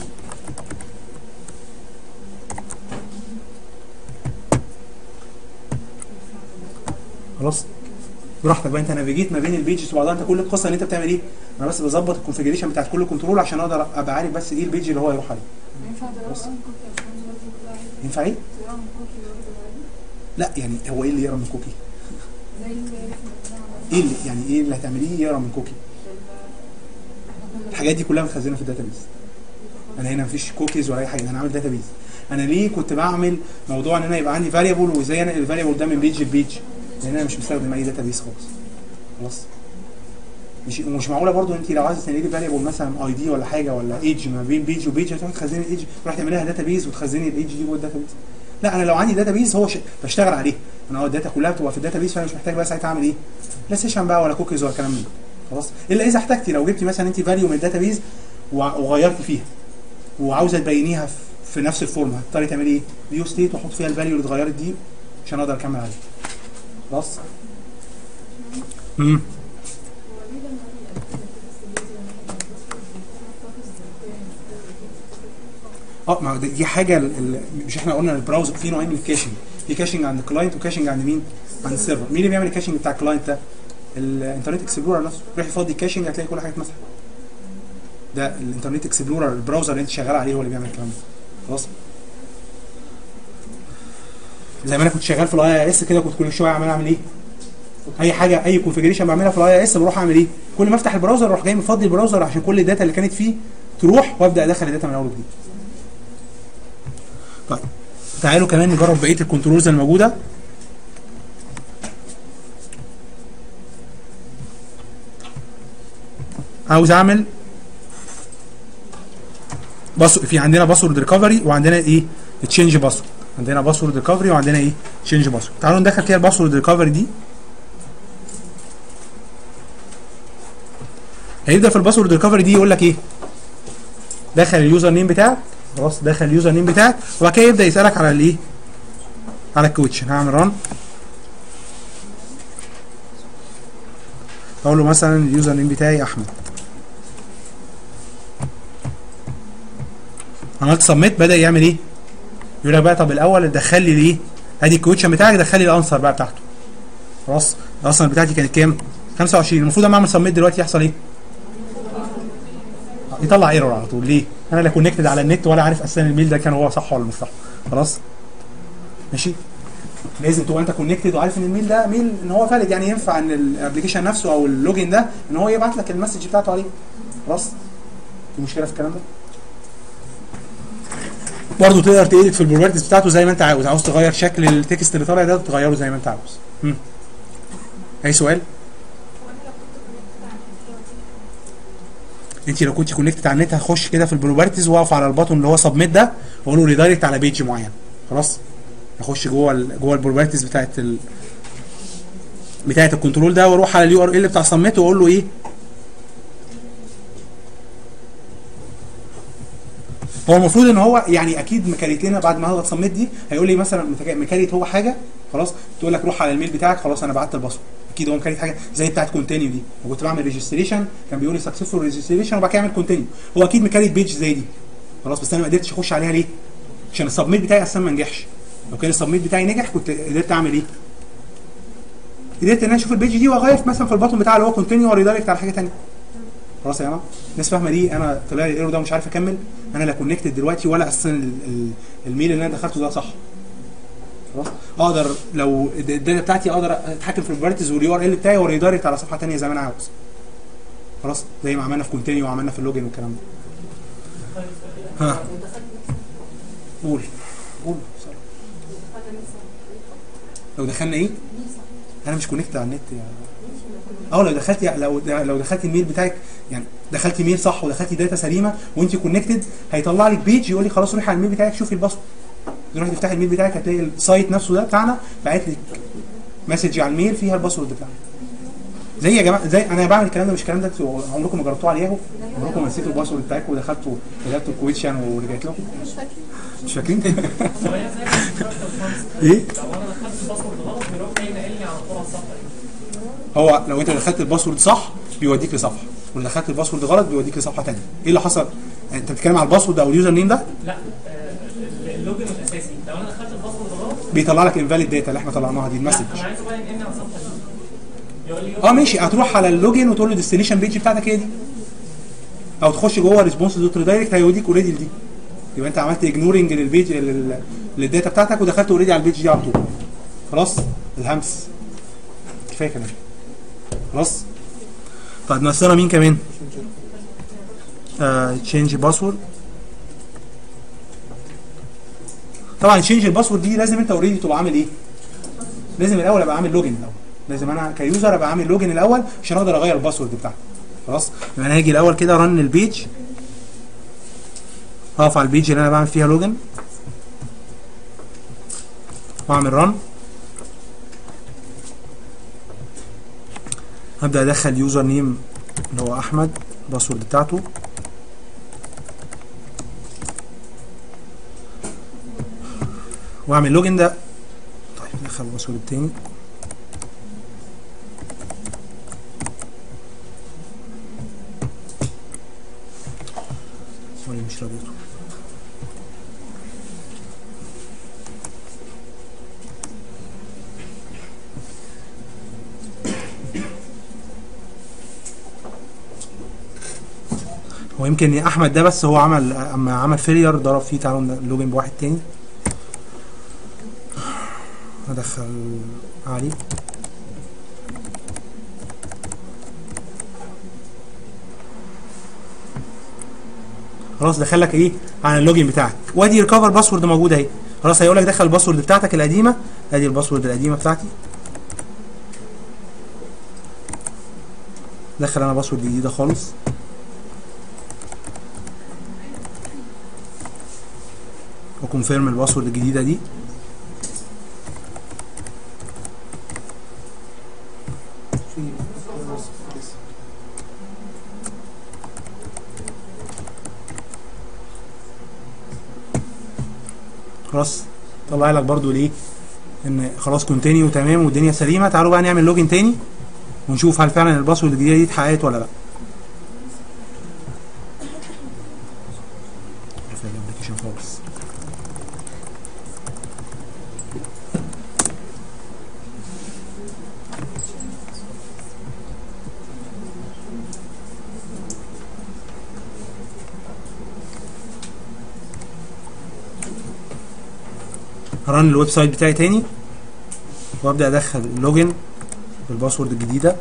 [SPEAKER 1] خلاص براحتك بقى انت نافيجيت ما بين البيجز وبعضها انت كل القصه ان انت بتعمل ايه؟ انا بس بظبط الكونفجريشن بتاعت كل كنترول عشان اقدر ابقى عارف بس ايه البيج اللي هو يروح عليه
[SPEAKER 2] ينفع ده
[SPEAKER 1] بس.
[SPEAKER 2] رقم كوكي عشان برضه كل واحد
[SPEAKER 1] ينفع ايه؟
[SPEAKER 2] رقم كوكي برضه عادي.
[SPEAKER 1] لا يعني هو ايه اللي يقرا من كوكي؟
[SPEAKER 2] زي اللي في المجتمع
[SPEAKER 1] ايه اللي يعني ايه اللي هتعمليه يقرا من كوكي؟ الحاجات دي كلها متخزنه في الداتابيز انا هنا مفيش كوكيز ولا اي حاجه انا عامل داتابيز انا ليه كنت بعمل موضوع ان انا يبقى عندي فاريبل وازاي انا الفاريبل ده من بيج لبيج لان انا مش مستخدم اي داتابيز خالص خلاص مش مش معقوله برضو انت لو عايزه تنقلي فاريبل مثلا اي دي ولا حاجه ولا ايدج ما بين بيج وبيج هتروحي تخزني الايدج تروح تعمليها داتابيز وتخزني الايدج دي جوه الداتابيز لا انا لو عندي داتابيز هو ش... بشتغل عليه انا هو الداتا كلها بتبقى في الداتابيز فانا مش محتاج بقى ساعتها اعمل ايه لا سيشن بقى ولا كوكيز ولا كلام من ده خلاص الا اذا احتجتي لو جبتي مثلا انت فاليو من الداتابيز وع- وغيرتي فيها وعاوزه تبينيها في, في نفس الفورم هتضطري تعملي ايه فيو ستيت واحط فيها الفاليو اللي اتغيرت دي عشان اقدر اكمل عليها خلاص امم اه ما دي دي حاجه ال- ال- مش احنا قلنا البراوزر في نوعين من الكاشنج في كاشنج عند الكلاينت وكاشنج عند مين؟ عند السيرفر مين اللي بيعمل الكاشنج بتاع الكلاينت ده؟ الانترنت اكسبلورر نفسه روح يفضي الكاشنج هتلاقي كل حاجه اتمسحت ده الانترنت اكسبلورر البراوزر اللي انت شغال عليه هو اللي بيعمل الكلام ده خلاص زي ما انا كنت شغال في الاي اس كده كنت كل شويه عمال اعمل ايه؟ اي حاجه اي كونفجريشن بعملها في الاي اس بروح اعمل ايه؟ كل ما افتح البراوزر اروح جاي مفضي البراوزر عشان كل الداتا اللي كانت فيه تروح وابدا ادخل الداتا من اول وجديد. طيب تعالوا كمان نجرب بقيه الكنترولز الموجوده عاوز اعمل باسو في عندنا باسورد ريكفري وعندنا ايه تشينج باسورد عندنا باسورد ريكفري وعندنا ايه تشينج باسورد تعالوا ندخل كده الباسورد ريكفري دي هيبدا في الباسورد ريكفري دي يقول لك ايه دخل اليوزر نيم بتاعك خلاص دخل اليوزر نيم بتاعك وبعد كده يبدا يسالك على الايه على الكوتشن هعمل ران اقول له مثلا اليوزر نيم بتاعي احمد عملت سبميت بدا يعمل ايه يقول لك بقى طب الاول دخل لي الايه ادي الكوتشن بتاعك دخل لي الانسر بقى بتاعته خلاص الانسر بتاعتي كانت كام 25 المفروض اما اعمل سبميت دلوقتي يحصل ايه يطلع ايرور على طول ليه انا لا كونكتد على النت ولا عارف اساسا الميل ده كان هو صح ولا مش صح خلاص ماشي لازم تبقى انت كونكتد وعارف ان الميل ده ميل ان هو فالid يعني ينفع ان الابلكيشن نفسه او اللوجن ده ان هو يبعت لك المسج بتاعته عليه خلاص في مشكله في الكلام ده برضه تقدر تedit في البروبرتيز بتاعته زي ما انت عاوز عاوز تغير شكل التكست اللي طالع ده تغيره زي ما انت عاوز مم. اي سؤال انت لو كنت كونكتد على النت هخش كده في البروبرتيز واقف على البطن اللي هو سبميت ده واقول له ريدايركت على بيج معين خلاص اخش جوه ال جوه البروبرتيز بتاعت ال بتاعت الكنترول ده واروح على اليو ار ال بتاع سبميت واقول له ايه هو المفروض ان هو يعني اكيد مكريت لنا بعد ما هو سبميت دي هيقول لي مثلا متك- مكريت هو حاجه خلاص تقول لك روح على الميل بتاعك خلاص انا بعت الباسورد اكيد هو مكريت حاجه زي بتاعت كونتينيو دي وكنت بعمل ريجستريشن كان بيقول لي سكسسفول ريجستريشن وبعد كده اعمل كونتينيو هو اكيد مكريت بيج زي دي خلاص بس انا ما قدرتش اخش عليها ليه؟ عشان السبميت بتاعي اصلا ما نجحش لو كان السبميت بتاعي نجح كنت قدرت اعمل ايه؟ قدرت ان انا اشوف البيج دي واغير مثلا في البطن بتاع اللي هو كونتينيو وريدايركت على حاجه ثانيه خلاص يا جماعه الناس فاهمه دي انا طلع لي الايرور ده ومش عارف اكمل انا لا كونكتد دلوقتي ولا اساسا ال- ال- الميل اللي انا دخلته ده صح خلاص اقدر لو الد- الداتا بتاعتي اقدر اتحكم في الفيرتيز واليو ار ال بتاعي وريدايركت على صفحه ثانيه زي ما انا عاوز خلاص زي ما عملنا في كونتينيو وعملنا في اللوجن والكلام ده ها قول قول بسرعة. لو دخلنا ايه انا مش كونكت على النت يا اه لو دخلت لو لو دخلت الميل بتاعك يعني دخلت ميل صح ودخلت داتا سليمه وانت كونكتد هيطلع لك بيج يقول لي خلاص روحي على الميل بتاعك شوفي الباسورد تروحي تفتحي الميل بتاعك هتلاقي السايت نفسه ده بتاعنا باعت لك مسج على الميل فيها الباسورد بتاعك زي يا جماعه زي انا بعمل الكلام ده مش الكلام ده انتوا عمركم ما جربتوه على ياهو عمركم ما نسيتوا الباسورد بتاعكم ودخلتوا كتبتوا الكويشن ورجعت لكم مش فاكرين ايه
[SPEAKER 5] لو انا دخلت الباسورد غلط بيروح جاي ناقل لي على طول على الصفحه دي
[SPEAKER 1] هو لو انت دخلت الباسورد صح بيوديك لصفحه ولو دخلت الباسورد غلط بيوديك لصفحه ثانيه ايه اللي حصل انت بتتكلم على الباسورد او اليوزر نيم ده
[SPEAKER 5] لا آه، اللوجن الاساسي لو انا دخلت الباسورد غلط
[SPEAKER 1] بيطلع لك انفاليد داتا اللي احنا طلعناها دي
[SPEAKER 5] لا
[SPEAKER 1] المسج
[SPEAKER 5] انا عايزه بقى ينقلني على الصفحه دي يقول لي
[SPEAKER 1] اه ماشي هتروح على اللوجن وتقول له ديستنيشن بيج بتاعتك هي دي او تخش جوه ريسبونس دوت ريدايركت هيوديك اوريدي لدي يبقى انت عملت اجنورنج للبيج لل- للداتا بتاعتك ودخلت اوريدي على البيج دي على طول خلاص الهمس كفايه كلام خلاص طيب ناقصنا مين كمان؟ تشينج باسورد طبعا تشينج الباسورد دي لازم انت اوريدي تبقى عامل ايه؟ لازم الاول ابقى عامل لوجن الاول لازم انا كيوزر ابقى عامل لوجن الاول عشان اقدر اغير الباسورد بتاعتي خلاص يبقى انا هاجي الاول كده رن البيج اقف على البيج اللي انا بعمل فيها لوجن واعمل رن هبدا ادخل يوزر نيم اللي هو احمد الباسورد بتاعته واعمل لوجن ده طيب ندخل الباسورد التاني وانا مش رابطه هو يمكن يا احمد ده بس هو عمل اما عمل فيلير ضرب فيه تعالوا لوجن بواحد تاني ادخل علي خلاص دخلك ايه على اللوجن بتاعك وادي ريكفر باسورد موجود اهي خلاص هيقول لك دخل الباسورد بتاعتك القديمه ادي الباسورد القديمه بتاعتي دخل انا باسورد جديده خالص كونفيرم الباسورد الجديده دي
[SPEAKER 3] في
[SPEAKER 1] خلاص طلع لك برضو ليه ان خلاص كونتينيو تمام والدنيا سليمه تعالوا بقى نعمل لوجن تاني ونشوف هل فعلا الباسورد الجديده دي اتحققت ولا لا اقفل الابلكيشن خالص هرن الويب سايت بتاعي تاني وابدا ادخل اللوجن بالباسورد الجديده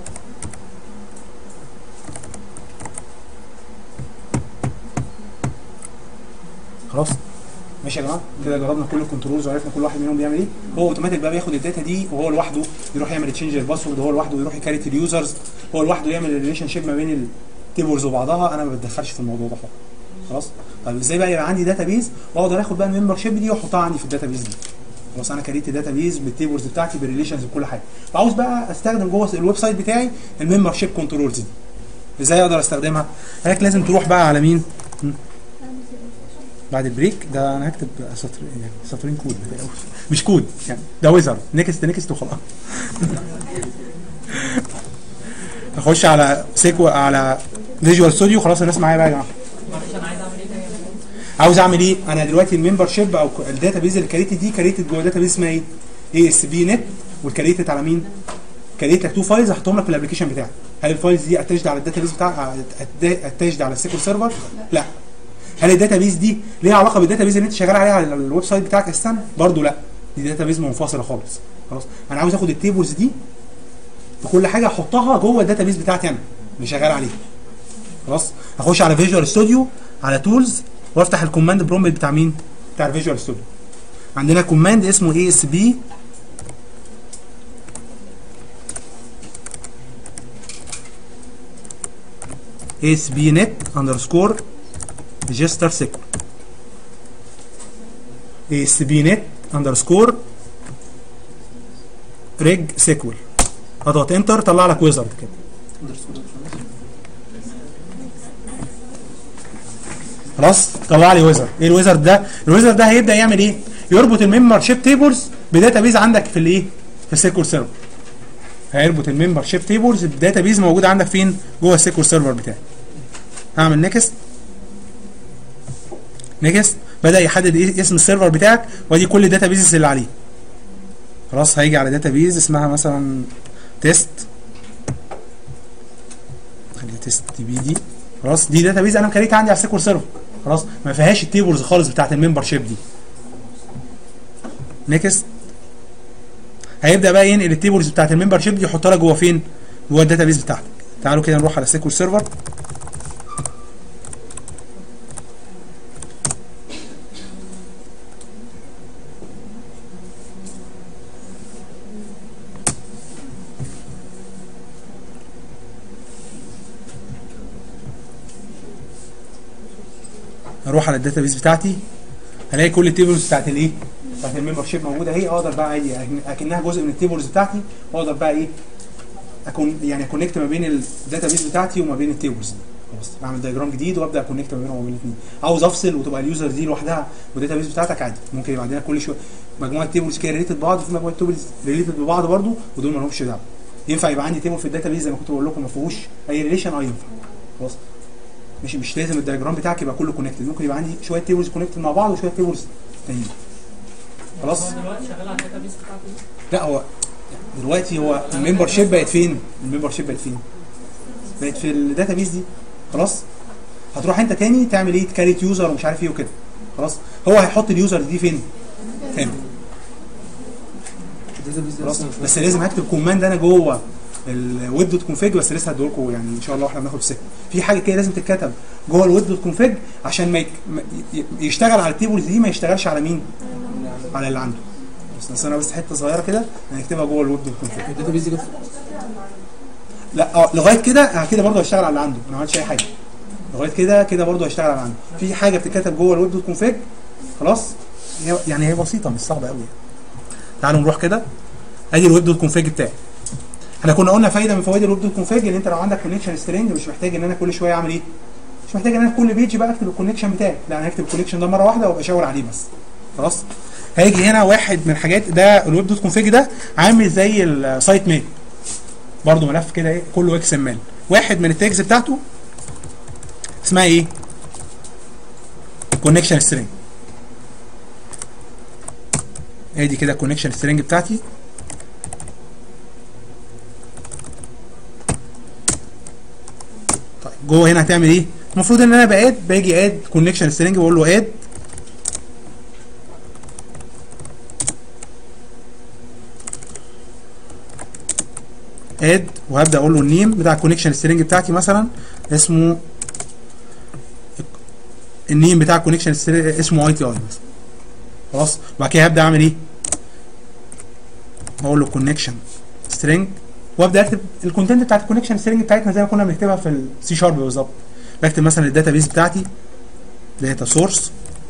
[SPEAKER 1] خلاص ماشي يا جماعه كده جربنا كل الكنترولز وعرفنا كل واحد منهم بيعمل ايه هو اوتوماتيك بقى بياخد الداتا دي وهو لوحده يروح يعمل تشينج للباسورد هو لوحده يروح يكاريت اليوزرز هو لوحده يعمل الريليشن شيب ما بين التيبلز وبعضها انا ما بتدخلش في الموضوع ده خالص خلاص طيب ازاي بقى يبقى عندي داتا بيز واقدر اخد بقى الممبر شيب دي واحطها عندي في الداتا بيز دي خلاص انا كريت داتا بيز بالتيبلز بتاعتي بالريليشنز بكل حاجه فعاوز بقى استخدم جوه الويب سايت بتاعي الممبر شيب كنترولز دي ازاي اقدر استخدمها هيك لازم تروح بقى على مين م? بعد البريك ده انا هكتب سطر يعني سطرين كود ما تقلقوش. مش كود يعني ده ويزر نكست نكست وخلاص اخش على سيكو على فيجوال ستوديو خلاص الناس معايا بقى يا جماعه
[SPEAKER 5] معلش انا عايز اعمل ايه تاني
[SPEAKER 1] عاوز اعمل ايه انا دلوقتي الممبر شيب او الداتا بيز اللي كريتد دي كريتد جوه داتا بيز اسمها ايه اي اس بي نت والكريتد على مين كريت لك تو فايلز هحطهم لك في الابلكيشن بتاعك هل الفايلز دي اتجد على الداتا بيز بتاع اتجد على السيكول سيرفر لا هل الداتا بيز دي ليها علاقه بالداتا بيز اللي انت شغال عليها على الويب سايت بتاعك اساسا برضه لا دي داتا بيز منفصله خالص خلاص انا عاوز اخد التيبلز دي بكل حاجه احطها جوه الداتا بيز بتاعتي انا اللي شغال عليها خلاص هخش على فيجوال ستوديو على تولز وافتح الكوماند برومبت بتاع مين بتاع الفيجوال ستوديو عندنا كوماند اسمه اي اس بي اس بي نت اندرسكور ريجستر سيكول اس بي نت اندرسكور ريج سيكول اضغط انتر طلع لك ويزرد كده خلاص طلع لي ويزر ايه الويزر ده الويزر ده هيبدا يعمل ايه يربط الممبر شيب تيبلز بداتا بيز عندك في الايه في السيكول سيرفر هيربط الممبر شيب تيبلز بداتا بيز موجوده عندك فين جوه السيكول سيرفر بتاعي هعمل نيكست نيكست بدا يحدد ايه اسم السيرفر بتاعك وادي كل الداتا بيزز اللي عليه خلاص هيجي على داتا بيز اسمها مثلا تيست خليها تيست دي بي دي خلاص دي داتا بيز انا مكريتها عندي على السيكول سيرفر خلاص ما فيهاش التيبلز خالص بتاعت الممبر شيب دي نيكست هيبدا بقى ينقل التيبلز بتاعت الممبر شيب دي يحطها لك جوه فين جوه الداتا بيز بتاعتك تعالوا كده نروح على سيكول سيرفر اروح على الداتا بيز بتاعتي هلاقي كل التيبلز بتاعت الايه بتاعت الممبر شيب موجوده اهي اقدر بقى عادي أكن- اكنها جزء من التيبلز بتاعتي واقدر بقى ايه اكون يعني اكونكت ما بين الداتا بيز بتاعتي وما بين التيبلز دي خلاص اعمل دايجرام جديد وابدا اكونكت ما بينهم وما بين الاثنين عاوز افصل وتبقى اليوزر دي لوحدها والداتا بيز بتاعتك عادي ممكن يبقى عندنا كل شويه مجموعه تيبلز كده ريليتد ببعض وفي مجموعه تيبلز ريليتد ببعض برضو ودول ما لهمش دعوه ينفع يبقى عندي تيبل في الداتا بيز زي ما كنت بقول لكم ما فيهوش اي ريليشن اه ينفع خلاص مش مش لازم الدايجرام بتاعك يبقى كله كونكتد ممكن يبقى عندي شويه تيبلز كونكتد مع بعض وشويه تيبلز تانيين خلاص
[SPEAKER 5] هو دلوقتي شغال على الداتا بيس بتاعته
[SPEAKER 1] لا هو دلوقتي هو الممبر شيب بقت فين؟ الممبر شيب بقت فين؟ بقت في الداتا بيز دي خلاص هتروح انت تاني تعمل ايه تكريت يوزر ومش عارف ايه وكده خلاص هو هيحط اليوزر دي فين؟ هنا خلاص بس لازم هكتب كوماند انا جوه الويب دوت كونفيج بس لسه هديه لكم يعني ان شاء الله واحنا بناخد سكه في حاجه كده لازم تتكتب جوه الويب دوت كونفيج عشان ما يك- ما ي- يشتغل على التيبلز دي ما يشتغلش على مين؟ على اللي عنده بس بس انا بس حته صغيره كده هنكتبها جوه الويب دوت كونفيج
[SPEAKER 3] الداتا بيز دي جت
[SPEAKER 1] لا اه لغايه كده آه، كده برضه هيشتغل على اللي عنده ما عملتش اي حاجه لغايه كده كده برضه هيشتغل على اللي عنده في حاجه بتتكتب جوه الويب دوت كونفيج خلاص هي يعني هي بسيطه مش صعبه قوي تعالوا نروح كده ادي الويب دوت كونفيج بتاعي احنا كنا قلنا فايده من فوائد الويب دوت كونفيج ان انت لو عندك كونكشن سترينج مش محتاج ان انا كل شويه اعمل ايه مش محتاج ان انا في كل بيج بقى اكتب الكونكشن بتاعي لا انا هكتب الكونكشن ده مره واحده وابقى اشاور عليه بس خلاص هيجي هنا واحد من الحاجات ده الويب دوت كونفيج ده عامل زي السايت ماب برضه ملف كده ايه كله اكس ام ال واحد من التاجز بتاعته اسمها ايه كونكشن سترينج ادي كده الكونكشن سترينج بتاعتي طيب جوه هنا هتعمل ايه المفروض ان انا باد باجي اد كونكشن سترينج بقول له اد اد وهبدا اقول له النيم بتاع الكونكشن سترينج بتاعتي مثلا اسمه النيم بتاع الكونكشن اسمه اي تي اي مثلا خلاص وبعد كده هبدا اعمل ايه اقول له كونكشن سترينج وابدا اكتب الكونتنت بتاعت الكونكشن سترينج بتاعتنا زي ما كنا بنكتبها في السي شارب بالظبط بكتب مثلا الداتا بيز بتاعتي داتا سورس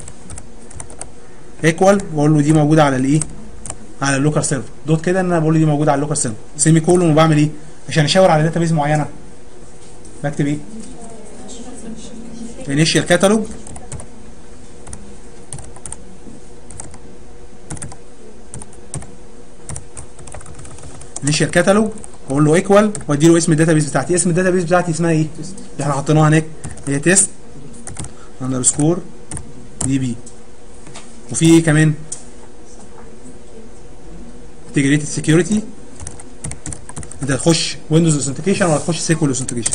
[SPEAKER 1] ايكوال واقول له دي موجوده على الايه على اللوكال سيرفر دوت كده ان انا بقول له دي موجوده على اللوكال سيرفر سيمي كولون وبعمل ايه عشان اشاور على داتا بيز معينه بكتب ايه initial catalog initial catalog واقول له ايكوال وادي له اسم الداتابيس بتاعتي اسم الداتابيس بتاعتي اسمها ايه اللي احنا حطيناها هناك هي تيست اندرسكور دي بي وفي ايه كمان انتجريتد سكيورتي انت هتخش ويندوز اوثنتيكيشن ولا هتخش سيكول اوثنتيكيشن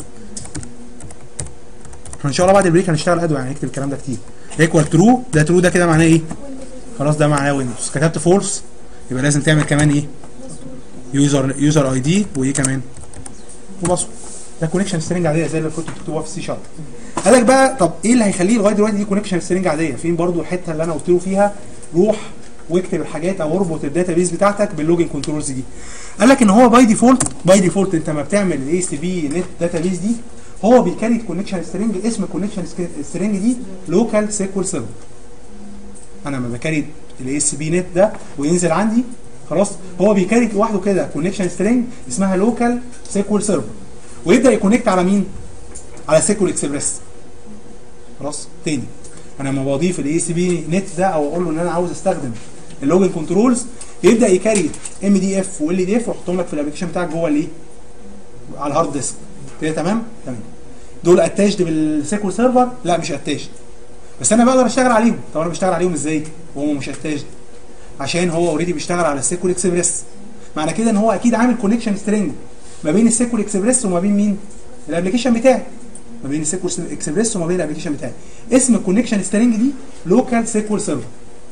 [SPEAKER 1] احنا ان شاء الله بعد البريك هنشتغل ادوى يعني هنكتب الكلام ده كتير ايكوال ترو ده ترو ده كده معناه ايه خلاص ده معناه ويندوز كتبت فولس يبقى لازم تعمل كمان ايه يوزر يوزر اي دي وايه كمان وباسورد ده كونكشن سترينج عاديه زي اللي كنت بتكتبوها في السي شارب قال لك بقى طب ايه اللي هيخليه لغايه دلوقتي دي كونكشن سترينج عاديه فين برضو الحته اللي انا قلت له فيها روح واكتب الحاجات او اربط الداتا بيز بتاعتك باللوجن كنترولز دي قال لك ان هو باي ديفولت باي ديفولت انت ما بتعمل الاي سي بي نت داتا بيز دي هو بيكريت كونكشن سترينج اسم الكونكشن سترينج دي لوكال سيكوال سيرفر انا لما بكريت الاي اس بي نت ده وينزل عندي خلاص هو بيكريت لوحده كده كونكشن سترينج اسمها لوكال سيكوال سيرفر ويبدا يكونكت على مين؟ على سيكوال اكسبريس خلاص تاني انا لما بضيف الاي سي بي نت ده او اقول له ان انا عاوز استخدم اللوجن كنترولز يبدا يكريت ام دي اف وال دي اف ويحطهم لك في الابلكيشن بتاعك جوه الايه؟ على الهارد ديسك كده تمام؟ تمام دول اتاشد بالسيكوال سيرفر؟ لا مش اتاشد بس انا بقدر اشتغل عليهم طب انا بشتغل عليهم ازاي؟ وهم مش اتاشد عشان هو اوريدي بيشتغل على السيكول اكسبريس معنى كده ان هو اكيد عامل كونكشن سترينج ما بين السيكول اكسبريس وما بين مين؟ الابلكيشن بتاعي ما بين السيكول اكسبريس وما بين الابلكيشن بتاعي اسم الكونكشن سترينج دي لوكال سيكول سيرفر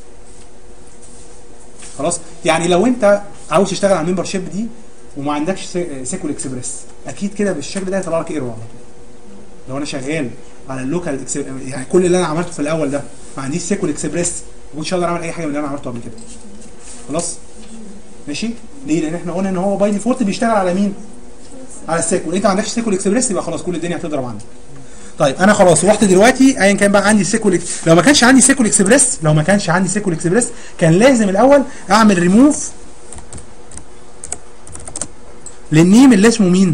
[SPEAKER 1] خلاص يعني لو انت عاوز تشتغل على الممبر شيب دي وما عندكش سيكول اكسبريس اكيد كده بالشكل ده هيطلع لك ايرور لو انا شغال على اللوكال يعني كل اللي انا عملته في الاول ده ما عنديش سيكول اكسبريس ما كنتش اقدر اعمل اي حاجه من اللي انا عملته قبل كده خلاص ماشي ليه لان احنا قلنا ان هو باي ديفولت بيشتغل على مين على السيكول انت ما عندكش سيكول اكسبريس يبقى خلاص كل الدنيا هتضرب عندك طيب انا خلاص رحت دلوقتي ايا كان بقى عندي سيكول إكس... لو ما كانش عندي سيكول اكسبريس لو ما كانش عندي سيكول اكسبريس كان لازم الاول اعمل ريموف للنيم اللي اسمه مين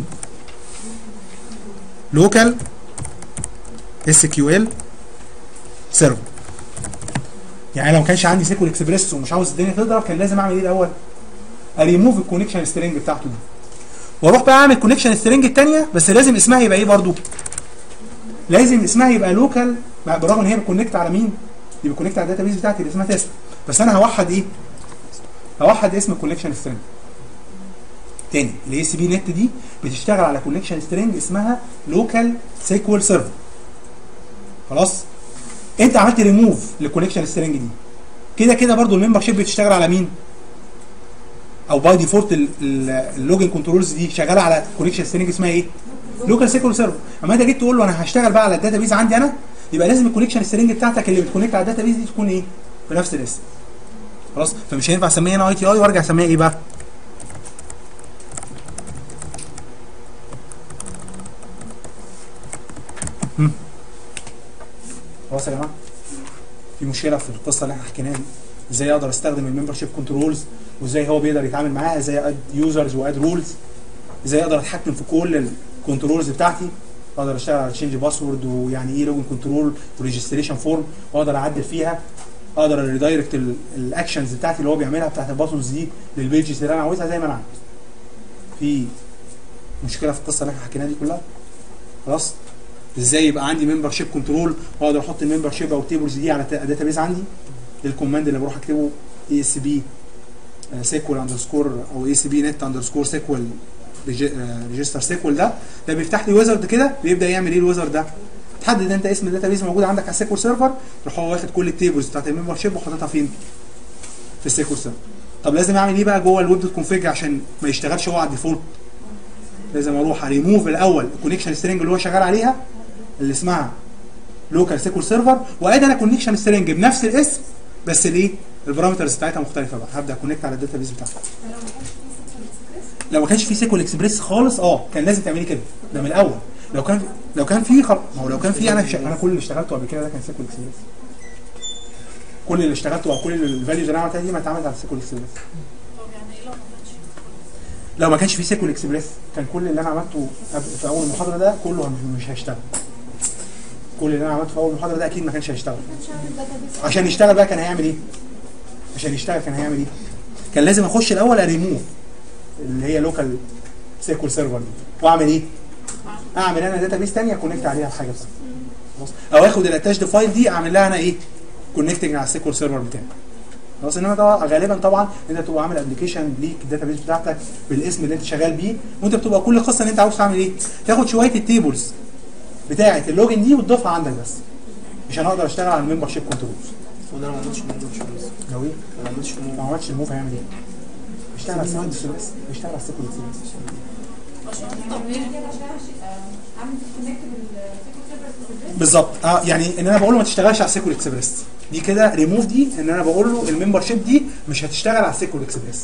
[SPEAKER 1] لوكال اس كيو ال سيرفر يعني لو ما كانش عندي سيكول اكسبريس ومش عاوز الدنيا تضرب كان لازم اعمل ايه الاول؟ اريموف الكونكشن سترينج بتاعته دي واروح بقى اعمل كونكشن سترينج الثانيه بس لازم اسمها يبقى ايه برضو؟ لازم اسمها يبقى لوكال برغم ان هي بتكونكت على مين؟ دي بتكونكت على الداتا بيز بتاعتي اللي اسمها تيست بس انا هوحد ايه؟ هوحد اسم الكونكشن سترينج تاني الاي سي بي نت دي بتشتغل على كونكشن سترينج اسمها لوكال سيكوال سيرفر خلاص انت عملت ريموف للكونكشن سترينج دي كده كده برضو الممبر شيب بتشتغل على مين او باي ديفولت اللوجن كنترولز دي شغاله على كونكشن سترينج اسمها ايه لوكال سيكول سيرفر اما انت جيت تقول له انا هشتغل بقى على الداتا بيز عندي انا يبقى لازم الكونكشن سترينج بتاعتك اللي بتكونكت على الداتا بيز دي تكون ايه بنفس الاسم خلاص فمش هينفع اسميها هنا اي تي اي وارجع اسميها ايه بقى خلاص يا جماعه في مشكله في القصه اللي احنا حكيناها دي ازاي اقدر استخدم الممبر شيب كنترولز وازاي هو بيقدر يتعامل معاها ازاي اد يوزرز واد رولز ازاي اقدر اتحكم في كل الكنترولز بتاعتي اقدر اشتغل على تشينج باسورد ويعني ايه لوجن كنترول وريجستريشن فورم واقدر اعدل فيها اقدر ريدايركت الاكشنز بتاعتي اللي هو بيعملها بتاعت الباسوردز دي للبيجز اللي انا عاوزها زي ما انا عاوز في مشكله في القصه اللي احنا حكيناها دي كلها خلاص ازاي يبقى عندي ممبر شيب كنترول واقدر احط الممبر شيب او التيبلز دي على داتا بيز عندي الكوماند اللي بروح اكتبه اي اس بي سيكوال اندرسكور او اي سي بي نت اندرسكور سيكوال ريجستر سيكوال ده ده بيفتح لي ويزرد كده بيبدا يعمل ايه الويزرد ده تحدد انت اسم الداتا بيز موجود عندك على السيكوال سيرفر تروح هو واخد كل التيبلز بتاعت الممبر شيب وحاططها فين في السيكوال سيرفر طب لازم اعمل ايه بقى جوه الويب دوت كونفيج عشان ما يشتغلش هو على الديفولت لازم اروح اريموف الاول الكونكشن سترينج اللي هو شغال عليها اللي اسمها لوكال سيكول سيرفر وادي انا كونكشن سترينج بنفس الاسم بس الايه البارامترز بتاعتها مختلفه بقى هبدا كونكت على الداتا بيز بتاعتها لو ما كانش في سيكول اكسبريس خالص اه كان لازم تعملي كده ده من الاول لو كان لو كان في خل... ما هو لو كان في انا ش... انا كل اللي اشتغلته قبل كده ده كان سيكول اكسبريس كل اللي اشتغلته او كل الفاليوز اللي انا عملتها دي ما اتعملت على السيكول اكسبريس لو ما كانش في سيكول اكسبريس كان كل اللي انا عملته قبل- في اول محاضره ده كله مش- مش هيشتغل كل اللي انا عملته في اول محاضره ده اكيد ما كانش هيشتغل عشان يشتغل بقى كان هيعمل ايه عشان يشتغل كان هيعمل ايه كان لازم اخش الاول اريموف اللي هي لوكال سيكول سيرفر دي واعمل ايه اعمل انا داتا بيس ثانيه كونكت عليها الحاجه بتاعتي خلاص او اخد الاتاشد فايل دي اعمل لها انا ايه كونكتنج على السيكول سيرفر بتاعي خلاص انما طبعا غالبا طبعا انت بتبقى عامل ابلكيشن ليك الداتا بيس بتاعتك بالاسم اللي انت شغال بيه وانت بتبقى كل قصه ان انت عاوز تعمل ايه تاخد شويه التيبلز بتاعه اللوجن دي وتضيفها عندك بس مش انا اقدر اشتغل على الممبر شيب كنترولز
[SPEAKER 3] وانا ما عملتش موف مش بس
[SPEAKER 1] لو ايه
[SPEAKER 3] ما عملتش موف
[SPEAKER 1] ما عملتش الموف هيعمل ايه بيشتغل على السيكول بس بيشتغل على السيكول بس
[SPEAKER 4] عامل كونكت بالسيكول سيرفر
[SPEAKER 1] بالظبط اه يعني ان انا بقول له ما تشتغلش على السيكول اكسبريس دي كده ريموف دي ان انا بقول له الممبر شيب دي مش هتشتغل على السيكول اكسبريس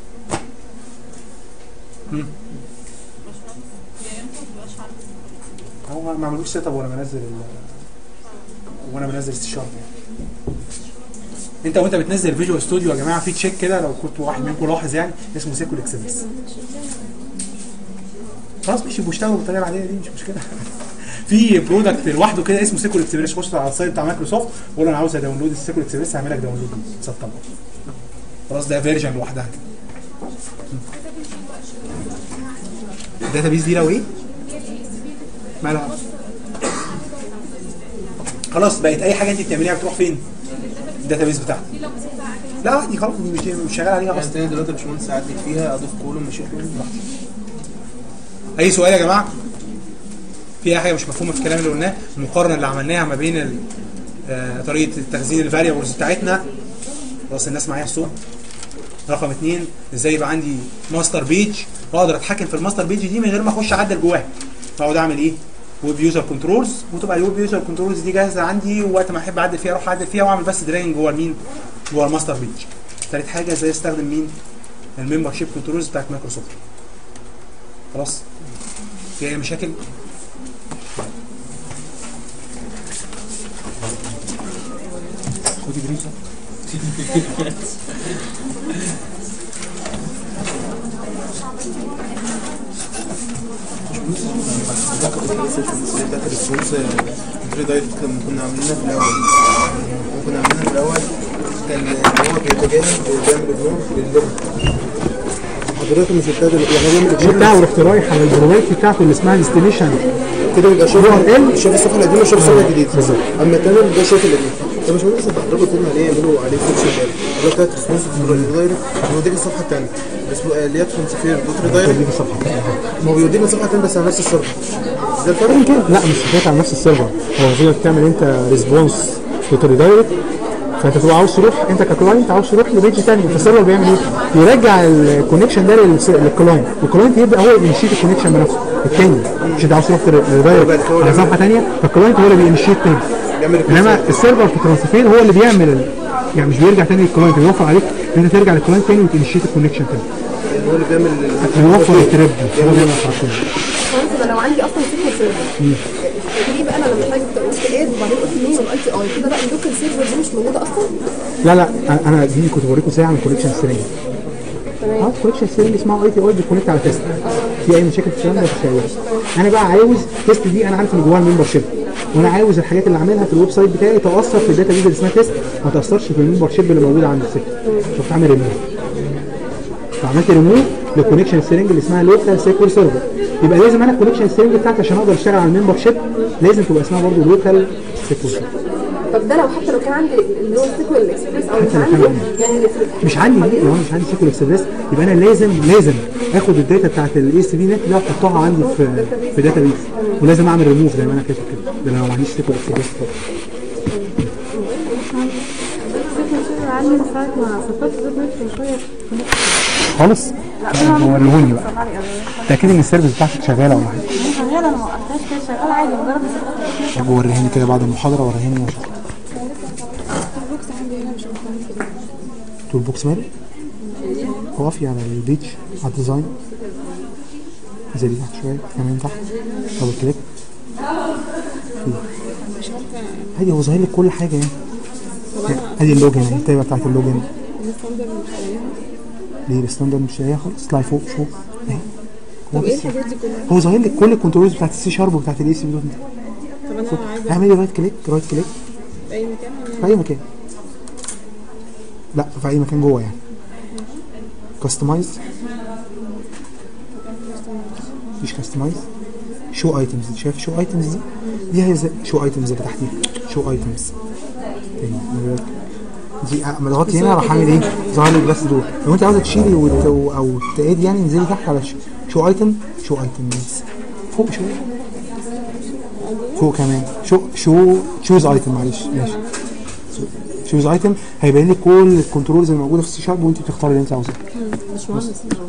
[SPEAKER 1] مم. هو ما- ما عملوش سيت اب وانا بنزل ال وانا بنزل الشارب يعني انت وانت بتنزل فيجوال ستوديو يا جماعه في تشيك كده لو كنت واحد منكم لاحظ يعني اسمه سيكول اكسبريس خلاص مش يبقوا اشتغلوا بالطريقه العاديه دي مش مشكله في برودكت لوحده كده اسمه سيكول اكسبريس خش على السايت بتاع مايكروسوفت وقول له انا عاوز اداونلود السيكول اكسبريس هعمل لك داونلود سطبه خلاص ده فيرجن لوحدها كده الداتا بيز دي لو ايه؟ مالها؟ خلاص بقت اي حاجه انت بتعمليها بتروح فين؟ الداتا بيز بتاعتك لا دي خلاص دي مش مش شغال عليها
[SPEAKER 3] يعني
[SPEAKER 1] اصلا
[SPEAKER 3] تاني دلوقتي يا باشمهندس اعدل فيها اضيف كولوم مش كولوم براحتي
[SPEAKER 1] اي سؤال يا جماعه في اي حاجه مش مفهومه في الكلام اللي قلناه المقارنه اللي عملناها ما بين ال- آه، طريقه تخزين الفاريبلز بتاعتنا خلاص الناس معايا الصوت رقم اثنين ازاي يبقى عندي ماستر بيج واقدر اتحكم في الماستر بيج دي من غير ما اخش اعدل جواها اقعد اعمل ايه ويب يوزر كنترولز وتبقى الويب يوزر كنترولز دي جاهزه عندي ووقت ما احب اعدل فيها اروح اعدل فيها واعمل بس دراينج جوه مين جوه الماستر بيج ثالث حاجه ازاي استخدم مين الممبر شيب كنترولز بتاعت مايكروسوفت خلاص في اي مشاكل خدي بريزه
[SPEAKER 3] بتاعت الريسبونس بري دايت كنا كنا عاملينها في الاول كنا عاملينها في الاول كان هو بيتجاهل بيعمل اجنور لللغه حضرتك مش بتاعت يعني هو بيعمل اجنور
[SPEAKER 1] بتاعه ورحت رايح على البروبايت بتاعته اللي اسمها الاستيميشن
[SPEAKER 3] كده يبقى شايف
[SPEAKER 1] URL.
[SPEAKER 3] شايف الصفحه القديمه وشايف الصفحه الجديده
[SPEAKER 1] بالظبط.
[SPEAKER 3] اما الثاني ده شايف القديم طب مش مهندس انت حضرتك قلنا عليه يعملوا عليه فيكشن اللي هو بتاعت ريسبونس دايركت بيوديك الصفحه الثانيه اسمه اللي هي ترانسفير دوت دايركت ما هو بيوديك الصفحه الثانيه بس على نفس السيرفر ده الفرق
[SPEAKER 6] لا مش حكايه على نفس السيرفر هو المفروض تعمل انت ريسبونس تو ريدايركت فانت تبقى عاوز تروح انت ككلاينت عاوز تروح لبيج ثاني فالسيرفر بيعمل ايه؟ يرجع الكونكشن ده للس- للكلاينت والكلاينت يبدا هو ينشيت الكونكشن بنفسه الثاني مش انت عاوز تروح ريدايركت على صفحه ثانيه فالكلاينت هو اللي بينشيت تاني
[SPEAKER 3] بيعمل
[SPEAKER 6] انما السيرفر في ترانسفير هو اللي بيعمل ال- يعني مش بيرجع تاني للكلاينت بيوفر عليك ان انت ترجع للكلاينت تاني وتنشيت الكونكشن تاني
[SPEAKER 3] هو اللي بيعمل
[SPEAKER 6] بيوفر التراب دي هو بيعمل الحركه دي
[SPEAKER 7] انا لو عندي اصلا سيكوال سيرفر ليه بقى انا لما حضرتك قلت اد وبعدين قلت مين وقلت اي كده بقى اللوكال سيرفر دي مش موجوده اصلا
[SPEAKER 6] لا لا أنا- انا دي كنت بوريكم ازاي اعمل كونكشن سترينج اه كونكشن سترينج اسمها اي تي اي بتكونكت على تيست في اي مشاكل في الكلام ده مش هيقول انا بقى عاوز تيست دي انا عارف ان جواها الممبر شيب وانا عاوز الحاجات اللي عاملها في الويب سايت بتاعي تاثر في الداتا بيز اللي اسمها تيست ما تاثرش في الممبر شيب اللي موجوده عند السيرفر شفت عامل ريموف فعملت ريموف للكونكشن سترينج اللي اسمها لوكال سيكول سيرفر يبقى لازم انا الكونكشن سترينج بتاعتي عشان اقدر اشتغل على الممبر شيب لازم تبقى اسمها برضه لوكال سيكول سيرفر
[SPEAKER 7] طب ده لو حتى لو كان عندي اللي هو السيكوال اكسبريس او مش
[SPEAKER 6] حتى لو كان
[SPEAKER 7] عندي
[SPEAKER 6] عندي.
[SPEAKER 7] يعني الإكسبريس-
[SPEAKER 6] مش عندي لو انا مش عندي سيكول اكسبريس يبقى انا لازم لازم اخد الداتا بتاعت الاي سي بي نت دي واحطها عندي في في داتا بيز ولازم اعمل ريموف زي ما انا كاتب كده ده لو ما عنديش سيكول اكسبريس
[SPEAKER 2] عندي ساعة ما سطرت دوت نت من شوية
[SPEAKER 6] خالص وريهوني بقى تاكيد ان السيرفيس بتاعتك شغاله ولا حاجه
[SPEAKER 2] شغالة انا ما وقفتهاش كده شغالة عادي مجرد ما سطرت
[SPEAKER 6] طب وريهاني كده بعد المحاضره وريهاني وش
[SPEAKER 2] البوكس عندي هنا مش مفهوم كده
[SPEAKER 6] تول بوكس مالي اقفي على البيج على الديزاين انزلي تحت شويه كمان تحت دبل كليك عادي هو ظاهر لك كل حاجه يعني ادي اللوجن اهي التابه بتاعت اللوجن
[SPEAKER 2] الستاندرد مش لاقيها
[SPEAKER 6] ليه الستاندرد مش لاقيها خالص اطلعي فوق شوف اهي هو
[SPEAKER 2] طب ايه
[SPEAKER 6] بس-
[SPEAKER 2] الحاجات دي كلها؟
[SPEAKER 6] هو ظاهر لك كل الكنترولز بتاعت السي شارب وبتاعت الاي سي بي دوت نت
[SPEAKER 2] طب انا عايزة
[SPEAKER 6] اعملي رايت كليك رايت كليك
[SPEAKER 2] في اي مكان ولا
[SPEAKER 6] في اي مكان لا في اي مكان جوه يعني كاستمايز مفيش كاستمايز شو ايتمز شايف شو ايتمز دي دي هي زي شو ايتمز اللي تحتيها شو ايتمز تاني دي اما ضغطت هنا راح اعمل ايه ظهر لي الجلاس دول لو انت عاوزه تشيلي وت- او تعيد يعني انزلي تحت على ش- شو ايتم شو ايتمز فوق شويه فوق كمان شو شو تشوز ايتم معلش ماشي تشوز ايتم هيبين لك كل الكنترولز الموجوده في السي شارب وانت بتختاري اللي انت عاوزاه
[SPEAKER 2] مش مهندس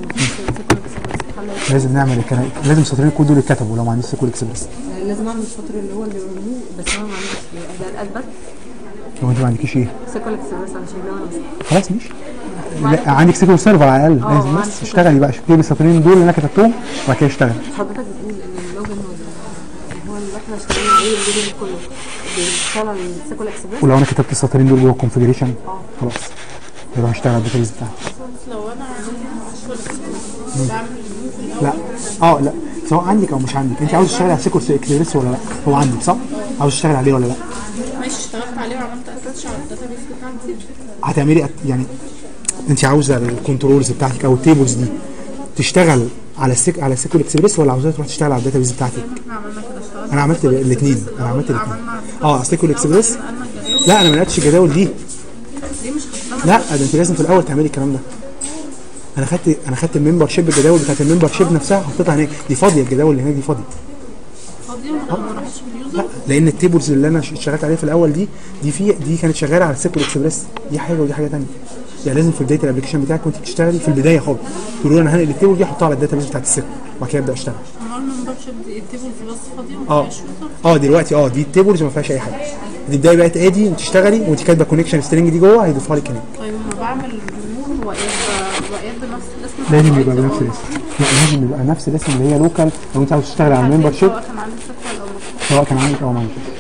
[SPEAKER 6] لازم نعمل الكلام لازم سطرين الكود دول يتكتبوا لو ما عنديش سيكول اكسبريس
[SPEAKER 2] لازم اعمل السطر اللي هو اللي ريموف بس انا ما عنديش ده الاثبت
[SPEAKER 6] لو انت ما عندكيش ايه
[SPEAKER 2] سيكول اكسبريس انا شايلاه انا بس
[SPEAKER 6] خلاص ماشي لا عندك سيكول سيرفر على الاقل
[SPEAKER 2] اه،
[SPEAKER 6] لازم
[SPEAKER 2] عندي
[SPEAKER 6] بس
[SPEAKER 2] سيكول
[SPEAKER 6] اشتغلي بقى شوفي السطرين دول اللي انا كتبتهم وبعد كده اشتغل
[SPEAKER 2] حضرتك بتقول ان اللوجن هو ده هو اللي احنا اشتغلنا عليه اللوجن كله بيشتغل على السيكول اكسبريس
[SPEAKER 6] ولو انا كتبت السطرين دول جوه الكونفجريشن خلاص يبقى هشتغل على الداتابيز بتاعتي
[SPEAKER 2] لو انا عملت بعمل
[SPEAKER 6] لا اه لا سواء عندك او مش عندك انت عاوز تشتغل على سيكول اكسبريس ولا لا هو عندك صح عاوز تشتغل عليه ولا لا
[SPEAKER 2] ماشي اشتغلت عليه وعملت اسيرش على الداتابيس بتاعتي
[SPEAKER 6] هتعملي أت- يعني انت عاوزه الكنترولز بتاعتك او التيبلز دي تشتغل على السيك على السيكول اكسبريس ولا عاوزاها تروح تشتغل على الداتابيز بتاعتك
[SPEAKER 2] احنا عملنا كده اشتغلت
[SPEAKER 6] انا عملت الاثنين انا عملت الاثنين اه سيكول اكسبريس لا انا ما لقيتش الجداول دي
[SPEAKER 2] ليه مش هتشتغل
[SPEAKER 6] لا ده انت لازم في الاول تعملي الكلام ده انا خدت انا خدت الممبر شيب الجداول بتاعت الممبر شيب نفسها حطيتها هناك دي فاضيه الجداول اللي هناك دي فاضيه
[SPEAKER 2] فاضيه ولا ما راحتش في اليوزر
[SPEAKER 6] لا لان التيبلز اللي انا اشتغلت عليها في الاول دي دي في دي كانت شغاله على السيكول اكسبريس دي حاجه ودي حاجه ثانيه يعني لازم في بدايه الابلكيشن بتاعك وانت بتشتغلي في البدايه خالص تقول له انا هنقل التيبل دي احطها على الداتا بيز بتاعت السيكول وبعد كده ابدا اشتغل
[SPEAKER 2] انا قلنا المبشر دي التيبل في بس فاضيه وما
[SPEAKER 6] اه
[SPEAKER 2] فيهاش يوزر
[SPEAKER 6] اه دلوقتي اه دي التيبلز ما فيهاش اي حاجه تبداي بقى تادي وتشتغلي وانت كاتبه كونكشن سترينج دي جوه هيضيفها لك هناك
[SPEAKER 2] طيب لما بعمل ريموف هو ايه ب- بقيت بنفس الاسم
[SPEAKER 6] لازم يبقى بنفس الاسم لا لازم يبقى نفس الاسم اللي هي لوكال لو انت عاوز تشتغل على الممبر شيب
[SPEAKER 2] سواء كان عندي سيكوال او مش
[SPEAKER 6] سواء كان عندك او ما عندكش